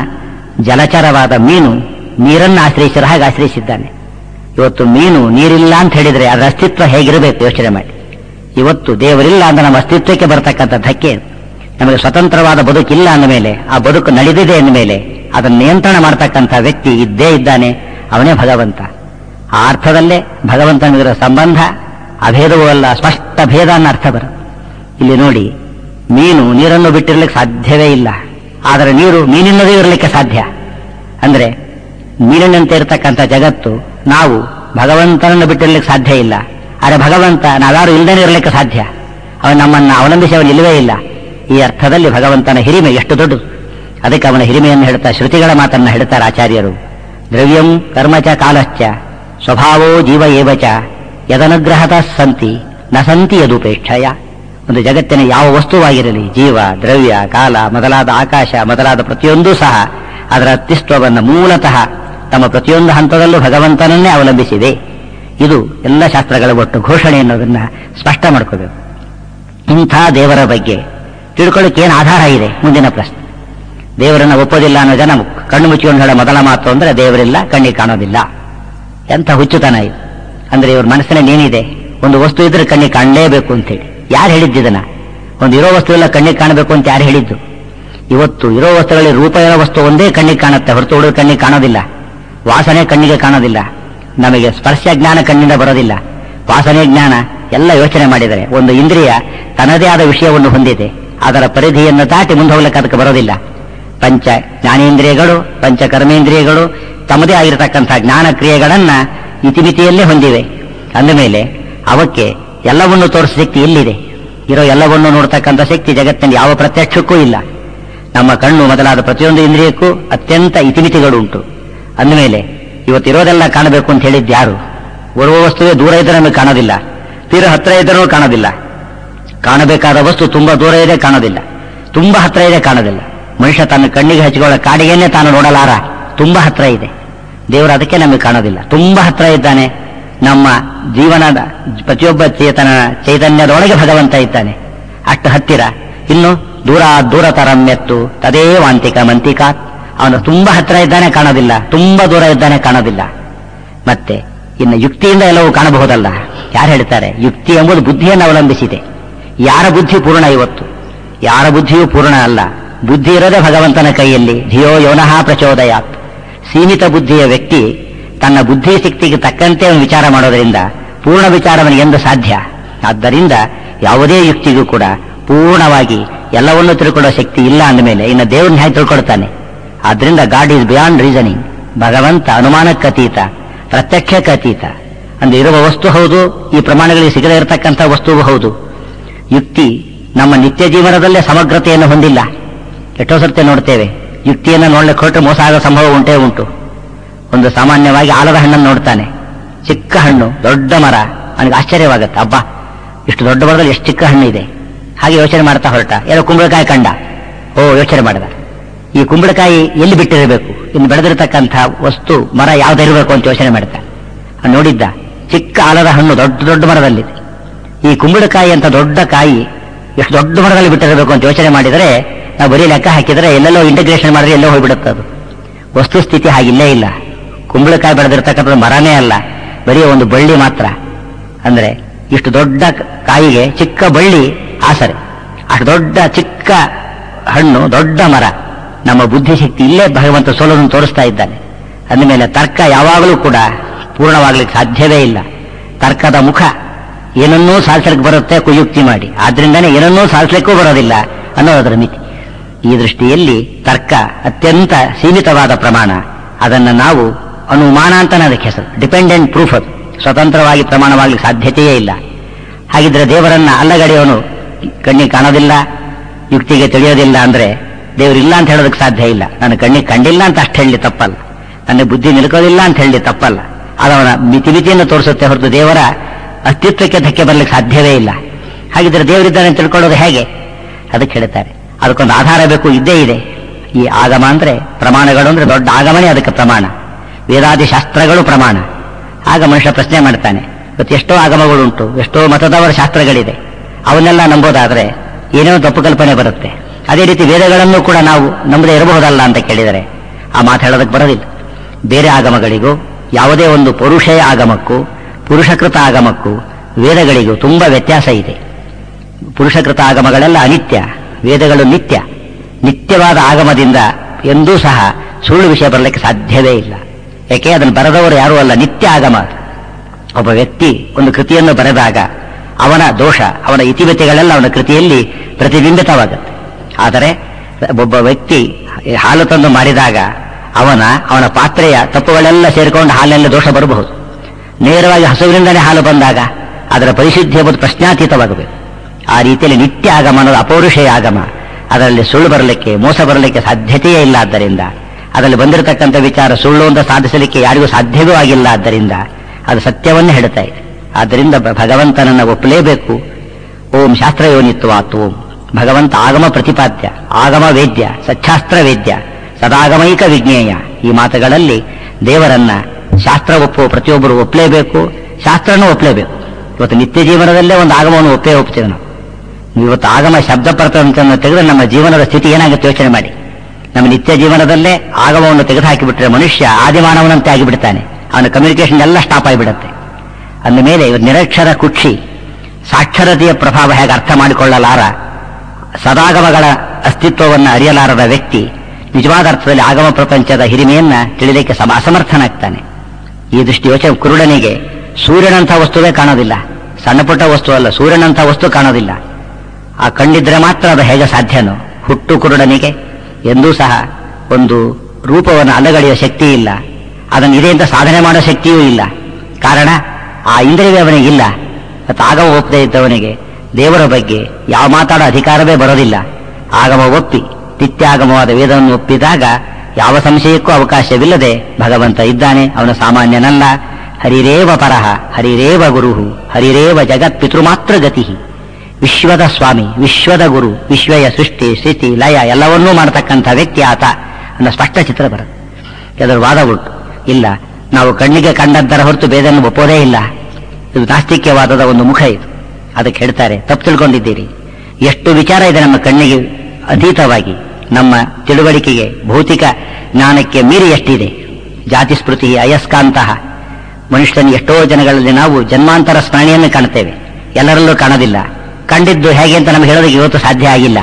ಜಲಚರವಾದ ಮೀನು ನೀರನ್ನು ಆಶ್ರಯಿಸಿದ ಹಾಗೆ ಆಶ್ರಯಿಸಿದ್ದಾನೆ ಇವತ್ತು ಮೀನು ನೀರಿಲ್ಲ ಅಂತ ಹೇಳಿದ್ರೆ ಅದರ ಅಸ್ತಿತ್ವ ಹೇಗಿರಬೇಕು ಯೋಚನೆ ಮಾಡಿ ಇವತ್ತು ದೇವರಿಲ್ಲ ಅಂತ ನಮ್ಮ ಅಸ್ತಿತ್ವಕ್ಕೆ ಬರತಕ್ಕಂಥ ಧಕ್ಕೆ ನಮಗೆ ಸ್ವತಂತ್ರವಾದ ಬದುಕಿಲ್ಲ ಅಂದ ಮೇಲೆ ಆ ಬದುಕು ನಡೆದಿದೆ ಅಂದ ಮೇಲೆ ಅದನ್ನು ನಿಯಂತ್ರಣ ಮಾಡತಕ್ಕಂಥ ವ್ಯಕ್ತಿ ಇದ್ದೇ ಇದ್ದಾನೆ ಅವನೇ ಭಗವಂತ ಆ ಅರ್ಥದಲ್ಲೇ ಭಗವಂತನಿಗಿರೋ ಸಂಬಂಧ ಅಭೇದವೂ ಅಲ್ಲ ಸ್ಪಷ್ಟ ಭೇದ ಅನ್ನೋ ಅರ್ಥ ಬರ ಇಲ್ಲಿ ನೋಡಿ ಮೀನು ನೀರನ್ನು ಬಿಟ್ಟಿರ್ಲಿಕ್ಕೆ ಸಾಧ್ಯವೇ ಇಲ್ಲ ಆದರೆ ನೀರು ಮೀನಿಲ್ಲದೇ ಇರಲಿಕ್ಕೆ ಸಾಧ್ಯ ಅಂದ್ರೆ ನೀರಿನಂತೆ ಇರತಕ್ಕಂಥ ಜಗತ್ತು ನಾವು ಭಗವಂತನನ್ನು ಬಿಟ್ಟಿರ್ಲಿಕ್ಕೆ ಸಾಧ್ಯ ಇಲ್ಲ ಆದರೆ ಭಗವಂತ ನಾವ್ಯಾರು ಇಲ್ಲದೇ ಇರಲಿಕ್ಕೆ ಸಾಧ್ಯ ಅವನು ನಮ್ಮನ್ನು ಅವಲಂಬಿಸಿ ಅವನು ಇಲ್ಲವೇ ಇಲ್ಲ ಈ ಅರ್ಥದಲ್ಲಿ ಭಗವಂತನ ಹಿರಿಮೆ ಎಷ್ಟು ದೊಡ್ಡದು ಅದಕ್ಕೆ ಅವನ ಹಿರಿಮೆಯನ್ನು ಹೇಳ್ತಾ ಶ್ರುತಿಗಳ ಮಾತನ್ನು ಹೇಳ್ತಾರೆ ಆಚಾರ್ಯರು ದ್ರವ್ಯಂ ಕರ್ಮಚ ಕಾಲಶ್ಚ ಸ್ವಭಾವೋ ಜೀವ ಏವಚ ಯದನುಗ್ರಹದ ಸಂತಿ ನ ಸಂತಿ ಯದುಪೇಕ್ಷಯ ಒಂದು ಜಗತ್ತಿನ ಯಾವ ವಸ್ತುವಾಗಿರಲಿ ಜೀವ ದ್ರವ್ಯ ಕಾಲ ಮೊದಲಾದ ಆಕಾಶ ಮೊದಲಾದ ಪ್ರತಿಯೊಂದೂ ಸಹ ಅದರ ಅಸ್ತಿತ್ವವನ್ನು ಮೂಲತಃ ತಮ್ಮ ಪ್ರತಿಯೊಂದು ಹಂತದಲ್ಲೂ ಭಗವಂತನನ್ನೇ ಅವಲಂಬಿಸಿದೆ ಇದು ಎಲ್ಲ ಶಾಸ್ತ್ರಗಳ ಒಟ್ಟು ಘೋಷಣೆ ಅನ್ನೋದನ್ನ ಸ್ಪಷ್ಟ ಮಾಡ್ಕೋಬೇಕು ಇಂಥ ದೇವರ ಬಗ್ಗೆ ತಿಳ್ಕೊಳ್ಳಿಕ್ಕೆ ಏನು ಆಧಾರ ಇದೆ ಮುಂದಿನ ಪ್ರಶ್ನೆ ದೇವರನ್ನ ಒಪ್ಪೋದಿಲ್ಲ ಅನ್ನೋ ಜನ ಕಣ್ಣು ಮುಚ್ಚಿಕೊಂಡು ಹೇಳೋ ಮೊದಲ ಮಾತು ಅಂದ್ರೆ ದೇವರಿಲ್ಲ ಕಣ್ಣಿಗೆ ಕಾಣೋದಿಲ್ಲ ಎಂತ ಹುಚ್ಚುತನ ಇದು ಅಂದ್ರೆ ಇವ್ರ ಮನಸ್ಸಿನಲ್ಲಿ ಏನಿದೆ ಒಂದು ವಸ್ತು ಇದ್ರೆ ಕಣ್ಣಿಗೆ ಕಾಣಲೇಬೇಕು ಅಂತೇಳಿ ಯಾರು ಹೇಳಿದ್ದಿದನ ಒಂದು ಇರೋ ವಸ್ತು ಎಲ್ಲ ಕಣ್ಣಿಗೆ ಕಾಣಬೇಕು ಅಂತ ಯಾರು ಹೇಳಿದ್ದು ಇವತ್ತು ಇರೋ ವಸ್ತುಗಳಲ್ಲಿ ರೂಪ ಇರೋ ವಸ್ತು ಒಂದೇ ಕಣ್ಣಿಗೆ ಕಾಣುತ್ತೆ ಹೊರತು ಹುಡುಗ ಕಣ್ಣಿಗೆ ಕಾಣೋದಿಲ್ಲ ವಾಸನೆ ಕಣ್ಣಿಗೆ ಕಾಣೋದಿಲ್ಲ ನಮಗೆ ಸ್ಪರ್ಶ ಜ್ಞಾನ ಕಣ್ಣಿಂದ ಬರೋದಿಲ್ಲ ವಾಸನೆ ಜ್ಞಾನ ಎಲ್ಲ ಯೋಚನೆ ಮಾಡಿದರೆ ಒಂದು ಇಂದ್ರಿಯ ತನ್ನದೇ ಆದ ವಿಷಯವನ್ನು ಹೊಂದಿದೆ ಅದರ ಪರಿಧಿಯನ್ನು ದಾಟಿ ಮುಂದೆ ಹೋಗ್ಲಿಕ್ಕೆ ಅದಕ್ಕೆ ಬರೋದಿಲ್ಲ ಪಂಚ ಜ್ಞಾನೇಂದ್ರಿಯಗಳು ಪಂಚ ಕರ್ಮೇಂದ್ರಿಯಗಳು ತಮ್ಮದೇ ಆಗಿರತಕ್ಕಂತಹ ಜ್ಞಾನ ಕ್ರಿಯೆಗಳನ್ನ ಇತಿಮಿತಿಯಲ್ಲೇ ಹೊಂದಿವೆ ಅಂದಮೇಲೆ ಅವಕ್ಕೆ ಎಲ್ಲವನ್ನು ತೋರಿಸ ಶಕ್ತಿ ಎಲ್ಲಿದೆ ಇರೋ ಎಲ್ಲವನ್ನು ನೋಡ್ತಕ್ಕಂಥ ಶಕ್ತಿ ಜಗತ್ತಿನಲ್ಲಿ ಯಾವ ಪ್ರತ್ಯಕ್ಷಕ್ಕೂ ಇಲ್ಲ ನಮ್ಮ ಕಣ್ಣು ಮೊದಲಾದ ಪ್ರತಿಯೊಂದು ಇಂದ್ರಿಯಕ್ಕೂ ಅತ್ಯಂತ ಇತಿಮಿತಿಗಳು ಉಂಟು ಅಂದಮೇಲೆ ಇವತ್ತಿರೋದೆಲ್ಲ ಕಾಣಬೇಕು ಅಂತ ಹೇಳಿದ್ದು ಯಾರು ಬರುವ ವಸ್ತುವೇ ದೂರ ಇದ್ದರೆ ನಮಗೆ ಕಾಣೋದಿಲ್ಲ ತೀರ ಹತ್ರ ಇದ್ದರೂ ಕಾಣೋದಿಲ್ಲ ಕಾಣಬೇಕಾದ ವಸ್ತು ತುಂಬಾ ದೂರ ಇದೆ ಕಾಣೋದಿಲ್ಲ ತುಂಬಾ ಹತ್ರ ಇದೆ ಕಾಣೋದಿಲ್ಲ ಮನುಷ್ಯ ತನ್ನ ಕಣ್ಣಿಗೆ ಹಚ್ಚಿಕೊಳ್ಳೋ ಕಾಡಿಗೆನ್ನೇ ತಾನು ನೋಡಲಾರ ತುಂಬಾ ಹತ್ರ ಇದೆ ದೇವರು ಅದಕ್ಕೆ ನಮಗೆ ಕಾಣೋದಿಲ್ಲ ತುಂಬಾ ಹತ್ರ ಇದ್ದಾನೆ ನಮ್ಮ ಜೀವನದ ಪ್ರತಿಯೊಬ್ಬ ಚೇತನ ಚೈತನ್ಯದೊಳಗೆ ಭಗವಂತ ಇದ್ದಾನೆ ಅಷ್ಟು ಹತ್ತಿರ ಇನ್ನು ದೂರ ದೂರ ತರಮ್ಯತ್ತು ತದೇ ವಾಂತಿಕ ಮಂತಿಕಾತ್ ಅವನು ತುಂಬಾ ಹತ್ರ ಇದ್ದಾನೆ ಕಾಣೋದಿಲ್ಲ ತುಂಬಾ ದೂರ ಇದ್ದಾನೆ ಕಾಣೋದಿಲ್ಲ ಮತ್ತೆ ಇನ್ನು ಯುಕ್ತಿಯಿಂದ ಎಲ್ಲವೂ ಕಾಣಬಹುದಲ್ಲ ಯಾರು ಹೇಳ್ತಾರೆ ಯುಕ್ತಿ ಎಂಬುದು ಬುದ್ಧಿಯನ್ನು ಅವಲಂಬಿಸಿದೆ ಯಾರ ಬುದ್ಧಿ ಪೂರ್ಣ ಇವತ್ತು ಯಾರ ಬುದ್ಧಿಯೂ ಪೂರ್ಣ ಅಲ್ಲ ಬುದ್ಧಿ ಇರೋದೇ ಭಗವಂತನ ಕೈಯಲ್ಲಿ ಧಿಯೋ ಯೋನಃ ಪ್ರಚೋದಯಾತ್ ಸೀಮಿತ ಬುದ್ಧಿಯ ವ್ಯಕ್ತಿ ತನ್ನ ಬುದ್ಧಿ ಶಕ್ತಿಗೆ ತಕ್ಕಂತೆ ಅವನು ವಿಚಾರ ಮಾಡೋದರಿಂದ ಪೂರ್ಣ ವಿಚಾರವನ್ನು ಎಂದು ಸಾಧ್ಯ ಆದ್ದರಿಂದ ಯಾವುದೇ ಯುಕ್ತಿಗೂ ಕೂಡ ಪೂರ್ಣವಾಗಿ ಎಲ್ಲವನ್ನೂ ತಿಳ್ಕೊಳ್ಳೋ ಶಕ್ತಿ ಇಲ್ಲ ಅಂದಮೇಲೆ ಇನ್ನು ದೇವ್ರನ್ನ ಹೇಗೆ ತಿಳ್ಕೊಳ್ತಾನೆ ಆದ್ರಿಂದ ಗಾಡ್ ಈಸ್ ಬಿಯಾಂಡ್ ರೀಸನಿಂಗ್ ಭಗವಂತ ಅನುಮಾನಕ್ಕತೀತ ಪ್ರತ್ಯಕ್ಷಕ್ಕತೀತ ಅಂದ್ರೆ ಇರುವ ವಸ್ತು ಹೌದು ಈ ಪ್ರಮಾಣಗಳಿಗೆ ಸಿಗದೇ ಇರತಕ್ಕಂಥ ವಸ್ತುವು ಹೌದು ಯುಕ್ತಿ ನಮ್ಮ ನಿತ್ಯ ಜೀವನದಲ್ಲೇ ಸಮಗ್ರತೆಯನ್ನು ಹೊಂದಿಲ್ಲ ಎಷ್ಟೋ ಸರ್ತಿ ನೋಡ್ತೇವೆ ಯುಕ್ತಿಯನ್ನು ನೋಡ್ಲಿಕ್ಕೆ ಹೊರಟು ಮೋಸ ಆಗೋ ಸಂಭವ ಉಂಟೇ ಉಂಟು ಒಂದು ಸಾಮಾನ್ಯವಾಗಿ ಆಲದ ಹಣ್ಣನ್ನು ನೋಡ್ತಾನೆ ಚಿಕ್ಕ ಹಣ್ಣು ದೊಡ್ಡ ಮರ ಅವನಿಗೆ ಆಶ್ಚರ್ಯವಾಗುತ್ತೆ ಅಬ್ಬಾ ಇಷ್ಟು ದೊಡ್ಡ ಮರದಲ್ಲಿ ಎಷ್ಟು ಚಿಕ್ಕ ಹಣ್ಣು ಇದೆ ಹಾಗೆ ಯೋಚನೆ ಮಾಡ್ತಾ ಹೊರಟ ಏನೋ ಕುಂಬಳಕಾಯಿ ಕಂಡ ಓ ಯೋಚನೆ ಮಾಡಿದ ಈ ಕುಂಬಳಕಾಯಿ ಎಲ್ಲಿ ಬಿಟ್ಟಿರಬೇಕು ಇನ್ನು ಬೆಳೆದಿರತಕ್ಕಂಥ ವಸ್ತು ಮರ ಯಾವ್ದಿರಬೇಕು ಅಂತ ಯೋಚನೆ ಮಾಡ್ತಾನೆ ಅವ್ನು ನೋಡಿದ್ದ ಚಿಕ್ಕ ಆಲದ ಹಣ್ಣು ದೊಡ್ಡ ದೊಡ್ಡ ಮರದಲ್ಲಿದೆ ಈ ಕುಂಬಳಕಾಯಿ ಅಂತ ದೊಡ್ಡ ಕಾಯಿ ಎಷ್ಟು ದೊಡ್ಡ ಮರದಲ್ಲಿ ಬಿಟ್ಟಿರಬೇಕು ಅಂತ ಯೋಚನೆ ಮಾಡಿದರೆ ನಾವು ಬರೀ ಲೆಕ್ಕ ಹಾಕಿದರೆ ಎಲ್ಲೆಲ್ಲೋ ಇಂಟಿಗ್ರೇಷನ್ ಮಾಡಿದ್ರೆ ಎಲ್ಲೋ ಹೋಗ್ಬಿಡುತ್ತೆ ಅದು ವಸ್ತುಸ್ಥಿತಿ ಹಾಗಿಲ್ಲೇ ಇಲ್ಲ ಕುಂಬಳಕಾಯಿ ಬೆಳೆದಿರ್ತಕ್ಕಂಥ ಮರನೇ ಅಲ್ಲ ಬರೀ ಒಂದು ಬಳ್ಳಿ ಮಾತ್ರ ಅಂದ್ರೆ ಇಷ್ಟು ದೊಡ್ಡ ಕಾಯಿಗೆ ಚಿಕ್ಕ ಬಳ್ಳಿ ಆಸರೆ ಅಷ್ಟು ದೊಡ್ಡ ಚಿಕ್ಕ ಹಣ್ಣು ದೊಡ್ಡ ಮರ ನಮ್ಮ ಬುದ್ಧಿಶಕ್ತಿ ಇಲ್ಲೇ ಭಗವಂತ ಸೋಲನ್ನು ತೋರಿಸ್ತಾ ಇದ್ದಾನೆ ಅಂದಮೇಲೆ ತರ್ಕ ಯಾವಾಗಲೂ ಕೂಡ ಪೂರ್ಣವಾಗ್ಲಿಕ್ಕೆ ಸಾಧ್ಯವೇ ಇಲ್ಲ ತರ್ಕದ ಮುಖ ಏನನ್ನೂ ಸಾಧಿಸಲಿಕ್ಕೆ ಬರುತ್ತೆ ಕುಯುಕ್ತಿ ಮಾಡಿ ಆದ್ರಿಂದಾನೇ ಏನನ್ನೂ ಸಾಧಿಸಲಿಕ್ಕೂ ಬರೋದಿಲ್ಲ ಅನ್ನೋದರ ಮಿತಿ ಈ ದೃಷ್ಟಿಯಲ್ಲಿ ತರ್ಕ ಅತ್ಯಂತ ಸೀಮಿತವಾದ ಪ್ರಮಾಣ ಅದನ್ನು ನಾವು ಅನುಮಾನ ಅಂತಾನೆ ಅದಕ್ಕೆ ಹೆಸರು ಡಿಪೆಂಡೆಂಟ್ ಪ್ರೂಫ್ ಅದು ಸ್ವತಂತ್ರವಾಗಿ ಪ್ರಮಾಣವಾಗ್ಲಿಕ್ಕೆ ಸಾಧ್ಯತೆಯೇ ಇಲ್ಲ ಹಾಗಿದ್ರೆ ದೇವರನ್ನ ಅಲ್ಲಗಡೆಯವನು ಕಣ್ಣಿಗೆ ಕಾಣೋದಿಲ್ಲ ಯುಕ್ತಿಗೆ ತಿಳಿಯೋದಿಲ್ಲ ಅಂದ್ರೆ ದೇವರಿಲ್ಲ ಅಂತ ಹೇಳೋದಕ್ಕೆ ಸಾಧ್ಯ ಇಲ್ಲ ನಾನು ಕಣ್ಣಿಗೆ ಕಂಡಿಲ್ಲ ಅಂತ ಅಷ್ಟು ಹೇಳಿ ತಪ್ಪಲ್ಲ ನನ್ನ ಬುದ್ಧಿ ನಿಲ್ಕೋದಿಲ್ಲ ಅಂತ ಹೇಳಿ ತಪ್ಪಲ್ಲ ಅದವನ ಮಿತಿ ಮಿತಿಯನ್ನು ತೋರಿಸುತ್ತೆ ಹೊರತು ದೇವರ ಅಸ್ತಿತ್ವಕ್ಕೆ ಧಕ್ಕೆ ಬರ್ಲಿಕ್ಕೆ ಸಾಧ್ಯವೇ ಇಲ್ಲ ಹಾಗಿದ್ರೆ ದೇವರಿದ್ದಾನೆ ಅಂತ ತಿಳ್ಕೊಳ್ಳೋದು ಹೇಗೆ ಅದಕ್ಕೆ ಹೇಳ್ತಾರೆ ಅದಕ್ಕೊಂದು ಆಧಾರ ಬೇಕು ಇದ್ದೇ ಇದೆ ಈ ಆಗಮ ಅಂದ್ರೆ ಪ್ರಮಾಣಗಳು ಅಂದ್ರೆ ದೊಡ್ಡ ಆಗಮನೇ ಅದಕ್ಕೆ ಪ್ರಮಾಣ ವೇದಾದಿ ಶಾಸ್ತ್ರಗಳು ಪ್ರಮಾಣ ಆಗ ಮನುಷ್ಯ ಪ್ರಶ್ನೆ ಮಾಡ್ತಾನೆ ಇವತ್ತು ಎಷ್ಟೋ ಆಗಮಗಳುಂಟು ಎಷ್ಟೋ ಮತದವರ ಶಾಸ್ತ್ರಗಳಿದೆ ಅವನ್ನೆಲ್ಲ ನಂಬೋದಾದ್ರೆ ಏನೇನೋ ತಪ್ಪು ಕಲ್ಪನೆ ಬರುತ್ತೆ ಅದೇ ರೀತಿ ವೇದಗಳನ್ನು ಕೂಡ ನಾವು ನಂಬದೇ ಇರಬಹುದಲ್ಲ ಅಂತ ಕೇಳಿದರೆ ಆ ಮಾತು ಹೇಳೋದಕ್ಕೆ ಬರೋದಿಲ್ಲ ಬೇರೆ ಆಗಮಗಳಿಗೂ ಯಾವುದೇ ಒಂದು ಪುರುಷಯ ಆಗಮಕ್ಕೂ ಪುರುಷಕೃತ ಆಗಮಕ್ಕೂ ವೇದಗಳಿಗೂ ತುಂಬಾ ವ್ಯತ್ಯಾಸ ಇದೆ ಪುರುಷಕೃತ ಆಗಮಗಳೆಲ್ಲ ಅನಿತ್ಯ ವೇದಗಳು ನಿತ್ಯ ನಿತ್ಯವಾದ ಆಗಮದಿಂದ ಎಂದೂ ಸಹ ಸುಳ್ಳು ವಿಷಯ ಬರಲಿಕ್ಕೆ ಸಾಧ್ಯವೇ ಇಲ್ಲ ಯಾಕೆ ಅದನ್ನು ಬರೆದವರು ಯಾರೂ ಅಲ್ಲ ನಿತ್ಯ ಆಗಮ ಅದು. ಒಬ್ಬ ವ್ಯಕ್ತಿ ಒಂದು ಕೃತಿಯನ್ನು ಬರೆದಾಗ ಅವನ ದೋಷ ಅವನ ಇತಿಮಿತಿಗಳೆಲ್ಲ ಅವನ ಕೃತಿಯಲ್ಲಿ ಪ್ರತಿಬಿಂಬಿತವಾಗುತ್ತೆ ಆದರೆ ಒಬ್ಬ ವ್ಯಕ್ತಿ ಹಾಲು ತಂದು ಮಾಡಿದಾಗ ಅವನ ಅವನ ಪಾತ್ರೆಯ ತಪ್ಪುಗಳೆಲ್ಲ ಸೇರಿಕೊಂಡು ಹಾಲಿನಲ್ಲಿ ದೋಷ ಬರಬಹುದು ನೇರವಾಗಿ ಹಸುವಿನಿಂದಲೇ ಹಾಲು ಬಂದಾಗ ಅದರ ಪರಿಶುದ್ಧಿ ಎಂಬುದು ಪ್ರಶ್ನಾತೀತವಾಗಬೇಕು ಆ ರೀತಿಯಲ್ಲಿ ನಿತ್ಯ ಆಗಮ ಅನ್ನೋದು ಅಪೌರುಷೇಯ ಆಗಮ ಅದರಲ್ಲಿ ಸುಳ್ಳು ಬರಲಿಕ್ಕೆ ಮೋಸ ಬರಲಿಕ್ಕೆ ಸಾಧ್ಯತೆಯೇ ಇಲ್ಲ ಆದ್ದರಿಂದ ಅದರಲ್ಲಿ ಬಂದಿರತಕ್ಕಂಥ ವಿಚಾರ ಸುಳ್ಳು ಅಂತ ಸಾಧಿಸಲಿಕ್ಕೆ ಯಾರಿಗೂ ಸಾಧ್ಯವೂ ಆಗಿಲ್ಲ ಆದ್ದರಿಂದ ಅದು ಸತ್ಯವನ್ನೇ ಹೇಳ್ತಾ ಇದೆ ಆದ್ದರಿಂದ ಭ- ಭಗವಂತನನ್ನ ಒಪ್ಪಲೇಬೇಕು ಓಂ ಶಾಸ್ತ್ರ ಯೋನಿತ್ವಾತ್ ಓಂ ಭಗವಂತ ಆಗಮ ಪ್ರತಿಪಾದ್ಯ ಆಗಮ ವೇದ್ಯ ಸಚ್ಛಾಸ್ತ್ರ ವೇದ್ಯ ಸದಾಗಮೈಕ ವಿಜ್ಞೇಯ ಈ ಮಾತುಗಳಲ್ಲಿ ದೇವರನ್ನ ಶಾಸ್ತ್ರ ಒಪ್ಪುವ ಪ್ರತಿಯೊಬ್ಬರು ಒಪ್ಪಲೇಬೇಕು ಶಾಸ್ತ್ರನೂ ಒಪ್ಪಲೇಬೇಕು ಇವತ್ತು ನಿತ್ಯ ಜೀವನದಲ್ಲೇ ಒಂದು ಆಗಮವನ್ನು ಒಪ್ಪೇ ಒಪ್ತೇವೆ ನಾವು ಇವತ್ತು ಆಗಮ ಶಬ್ದ ಪ್ರಪಂಚವನ್ನು ತೆಗೆದ್ರೆ ನಮ್ಮ ಜೀವನದ ಸ್ಥಿತಿ ಏನಾಗುತ್ತೆ ಯೋಚನೆ ಮಾಡಿ ನಮ್ಮ ನಿತ್ಯ ಜೀವನದಲ್ಲೇ ಆಗಮವನ್ನು ತೆಗೆದುಹಾಕಿಬಿಟ್ರೆ ಮನುಷ್ಯ ಆದಿಮಾನವನಂತೆ ಆಗಿಬಿಡ್ತಾನೆ ಅವನ ಕಮ್ಯುನಿಕೇಶನ್ ಎಲ್ಲ ಸ್ಟಾಪ್ ಆಗಿಬಿಡುತ್ತೆ ಅಂದ ಮೇಲೆ ಇವರು ನಿರಕ್ಷರ ಕುಕ್ಷಿ ಸಾಕ್ಷರತೆಯ ಪ್ರಭಾವ ಹೇಗೆ ಅರ್ಥ ಮಾಡಿಕೊಳ್ಳಲಾರ ಸದಾಗಮಗಳ ಅಸ್ತಿತ್ವವನ್ನು ಅರಿಯಲಾರದ ವ್ಯಕ್ತಿ ನಿಜವಾದ ಅರ್ಥದಲ್ಲಿ ಆಗಮ ಪ್ರಪಂಚದ ಹಿರಿಮೆಯನ್ನ ತಿಳಿಲಿಕ್ಕೆ ಸಮ ಅಸಮರ್ಥನಾಗ್ತಾನೆ ಈ ದೃಷ್ಟಿ ಯೋಚನೆ ಕುರುಡನಿಗೆ ಸೂರ್ಯನಂಥ ವಸ್ತುವೇ ಕಾಣೋದಿಲ್ಲ ಸಣ್ಣ ಪುಟ್ಟ ವಸ್ತು ಅಲ್ಲ ಸೂರ್ಯನಂಥ ವಸ್ತು ಕಾಣೋದಿಲ್ಲ ಆ ಕಣ್ಣಿದ್ರೆ ಮಾತ್ರ ಅದು ಹೇಗೆ ಸಾಧ್ಯನೋ ಹುಟ್ಟು ಕುರುಡನಿಗೆ ಎಂದೂ ಸಹ ಒಂದು ರೂಪವನ್ನು ಅಲಗಳೆಯುವ ಶಕ್ತಿ ಇಲ್ಲ ಅದನ್ನು ಇದೆ ಅಂತ ಸಾಧನೆ ಮಾಡೋ ಶಕ್ತಿಯೂ ಇಲ್ಲ ಕಾರಣ ಆ ಇಂದ್ರಿಯವೇ ಅವನಿಗಿಲ್ಲ ಮತ್ತು ಆಗಮ ಒಪ್ಪದೇ ಇದ್ದವನಿಗೆ ದೇವರ ಬಗ್ಗೆ ಯಾವ ಮಾತಾಡೋ ಅಧಿಕಾರವೇ ಬರೋದಿಲ್ಲ ಆಗಮ ಒಪ್ಪಿ ನಿತ್ಯಾಗಮವಾದ ವೇದವನ್ನು ಒಪ್ಪಿದಾಗ ಯಾವ ಸಂಶಯಕ್ಕೂ ಅವಕಾಶವಿಲ್ಲದೆ ಭಗವಂತ ಇದ್ದಾನೆ ಅವನ ಸಾಮಾನ್ಯನಲ್ಲ ಹರಿರೇವ ಪರಹ ಹರಿರೇವ ಗುರುಹು ಹರಿರೇವ ಜಗತ್ ಪಿತೃಮಾತ್ರ ಗತಿ ವಿಶ್ವದ ಸ್ವಾಮಿ ವಿಶ್ವದ ಗುರು ವಿಶ್ವಯ ಸೃಷ್ಟಿ ಸ್ಥಿತಿ ಲಯ ಎಲ್ಲವನ್ನೂ ಮಾಡತಕ್ಕಂಥ ವ್ಯಕ್ತಿ ಆತ ಅನ್ನೋ ಸ್ಪಷ್ಟ ಚಿತ್ರ ಬರುತ್ತೆ ಕೆಲವರು ವಾದ ಉಂಟು ಇಲ್ಲ ನಾವು ಕಣ್ಣಿಗೆ ಕಂಡದ್ದರ ಹೊರತು ಬೇದನ್ನು ಒಪ್ಪೋದೇ ಇಲ್ಲ ಇದು ನಾಸ್ತಿಕ್ಯವಾದದ ಒಂದು ಮುಖ ಇದು ಅದಕ್ಕೆ ಹೇಳ್ತಾರೆ ತಪ್ಪು ತಿಳ್ಕೊಂಡಿದ್ದೀರಿ ಎಷ್ಟು ವಿಚಾರ ಇದೆ ನಮ್ಮ ಕಣ್ಣಿಗೆ ಅತೀತವಾಗಿ ನಮ್ಮ ತಿಳುವಳಿಕೆಗೆ ಭೌತಿಕ ಜ್ಞಾನಕ್ಕೆ ಮೀರಿ ಎಷ್ಟಿದೆ ಜಾತಿ ಸ್ಮೃತಿ ಅಯಸ್ಕಾಂತಹ ಮನುಷ್ಯನ ಎಷ್ಟೋ ಜನಗಳಲ್ಲಿ ನಾವು ಜನ್ಮಾಂತರ ಸ್ಮರಣೆಯನ್ನು ಕಾಣುತ್ತೇವೆ ಎಲ್ಲರಲ್ಲೂ ಕಾಣೋದಿಲ್ಲ ಕಂಡಿದ್ದು ಹೇಗೆ ಅಂತ ನಮಗೆ ಹೇಳೋದಕ್ಕೆ ಇವತ್ತು ಸಾಧ್ಯ ಆಗಿಲ್ಲ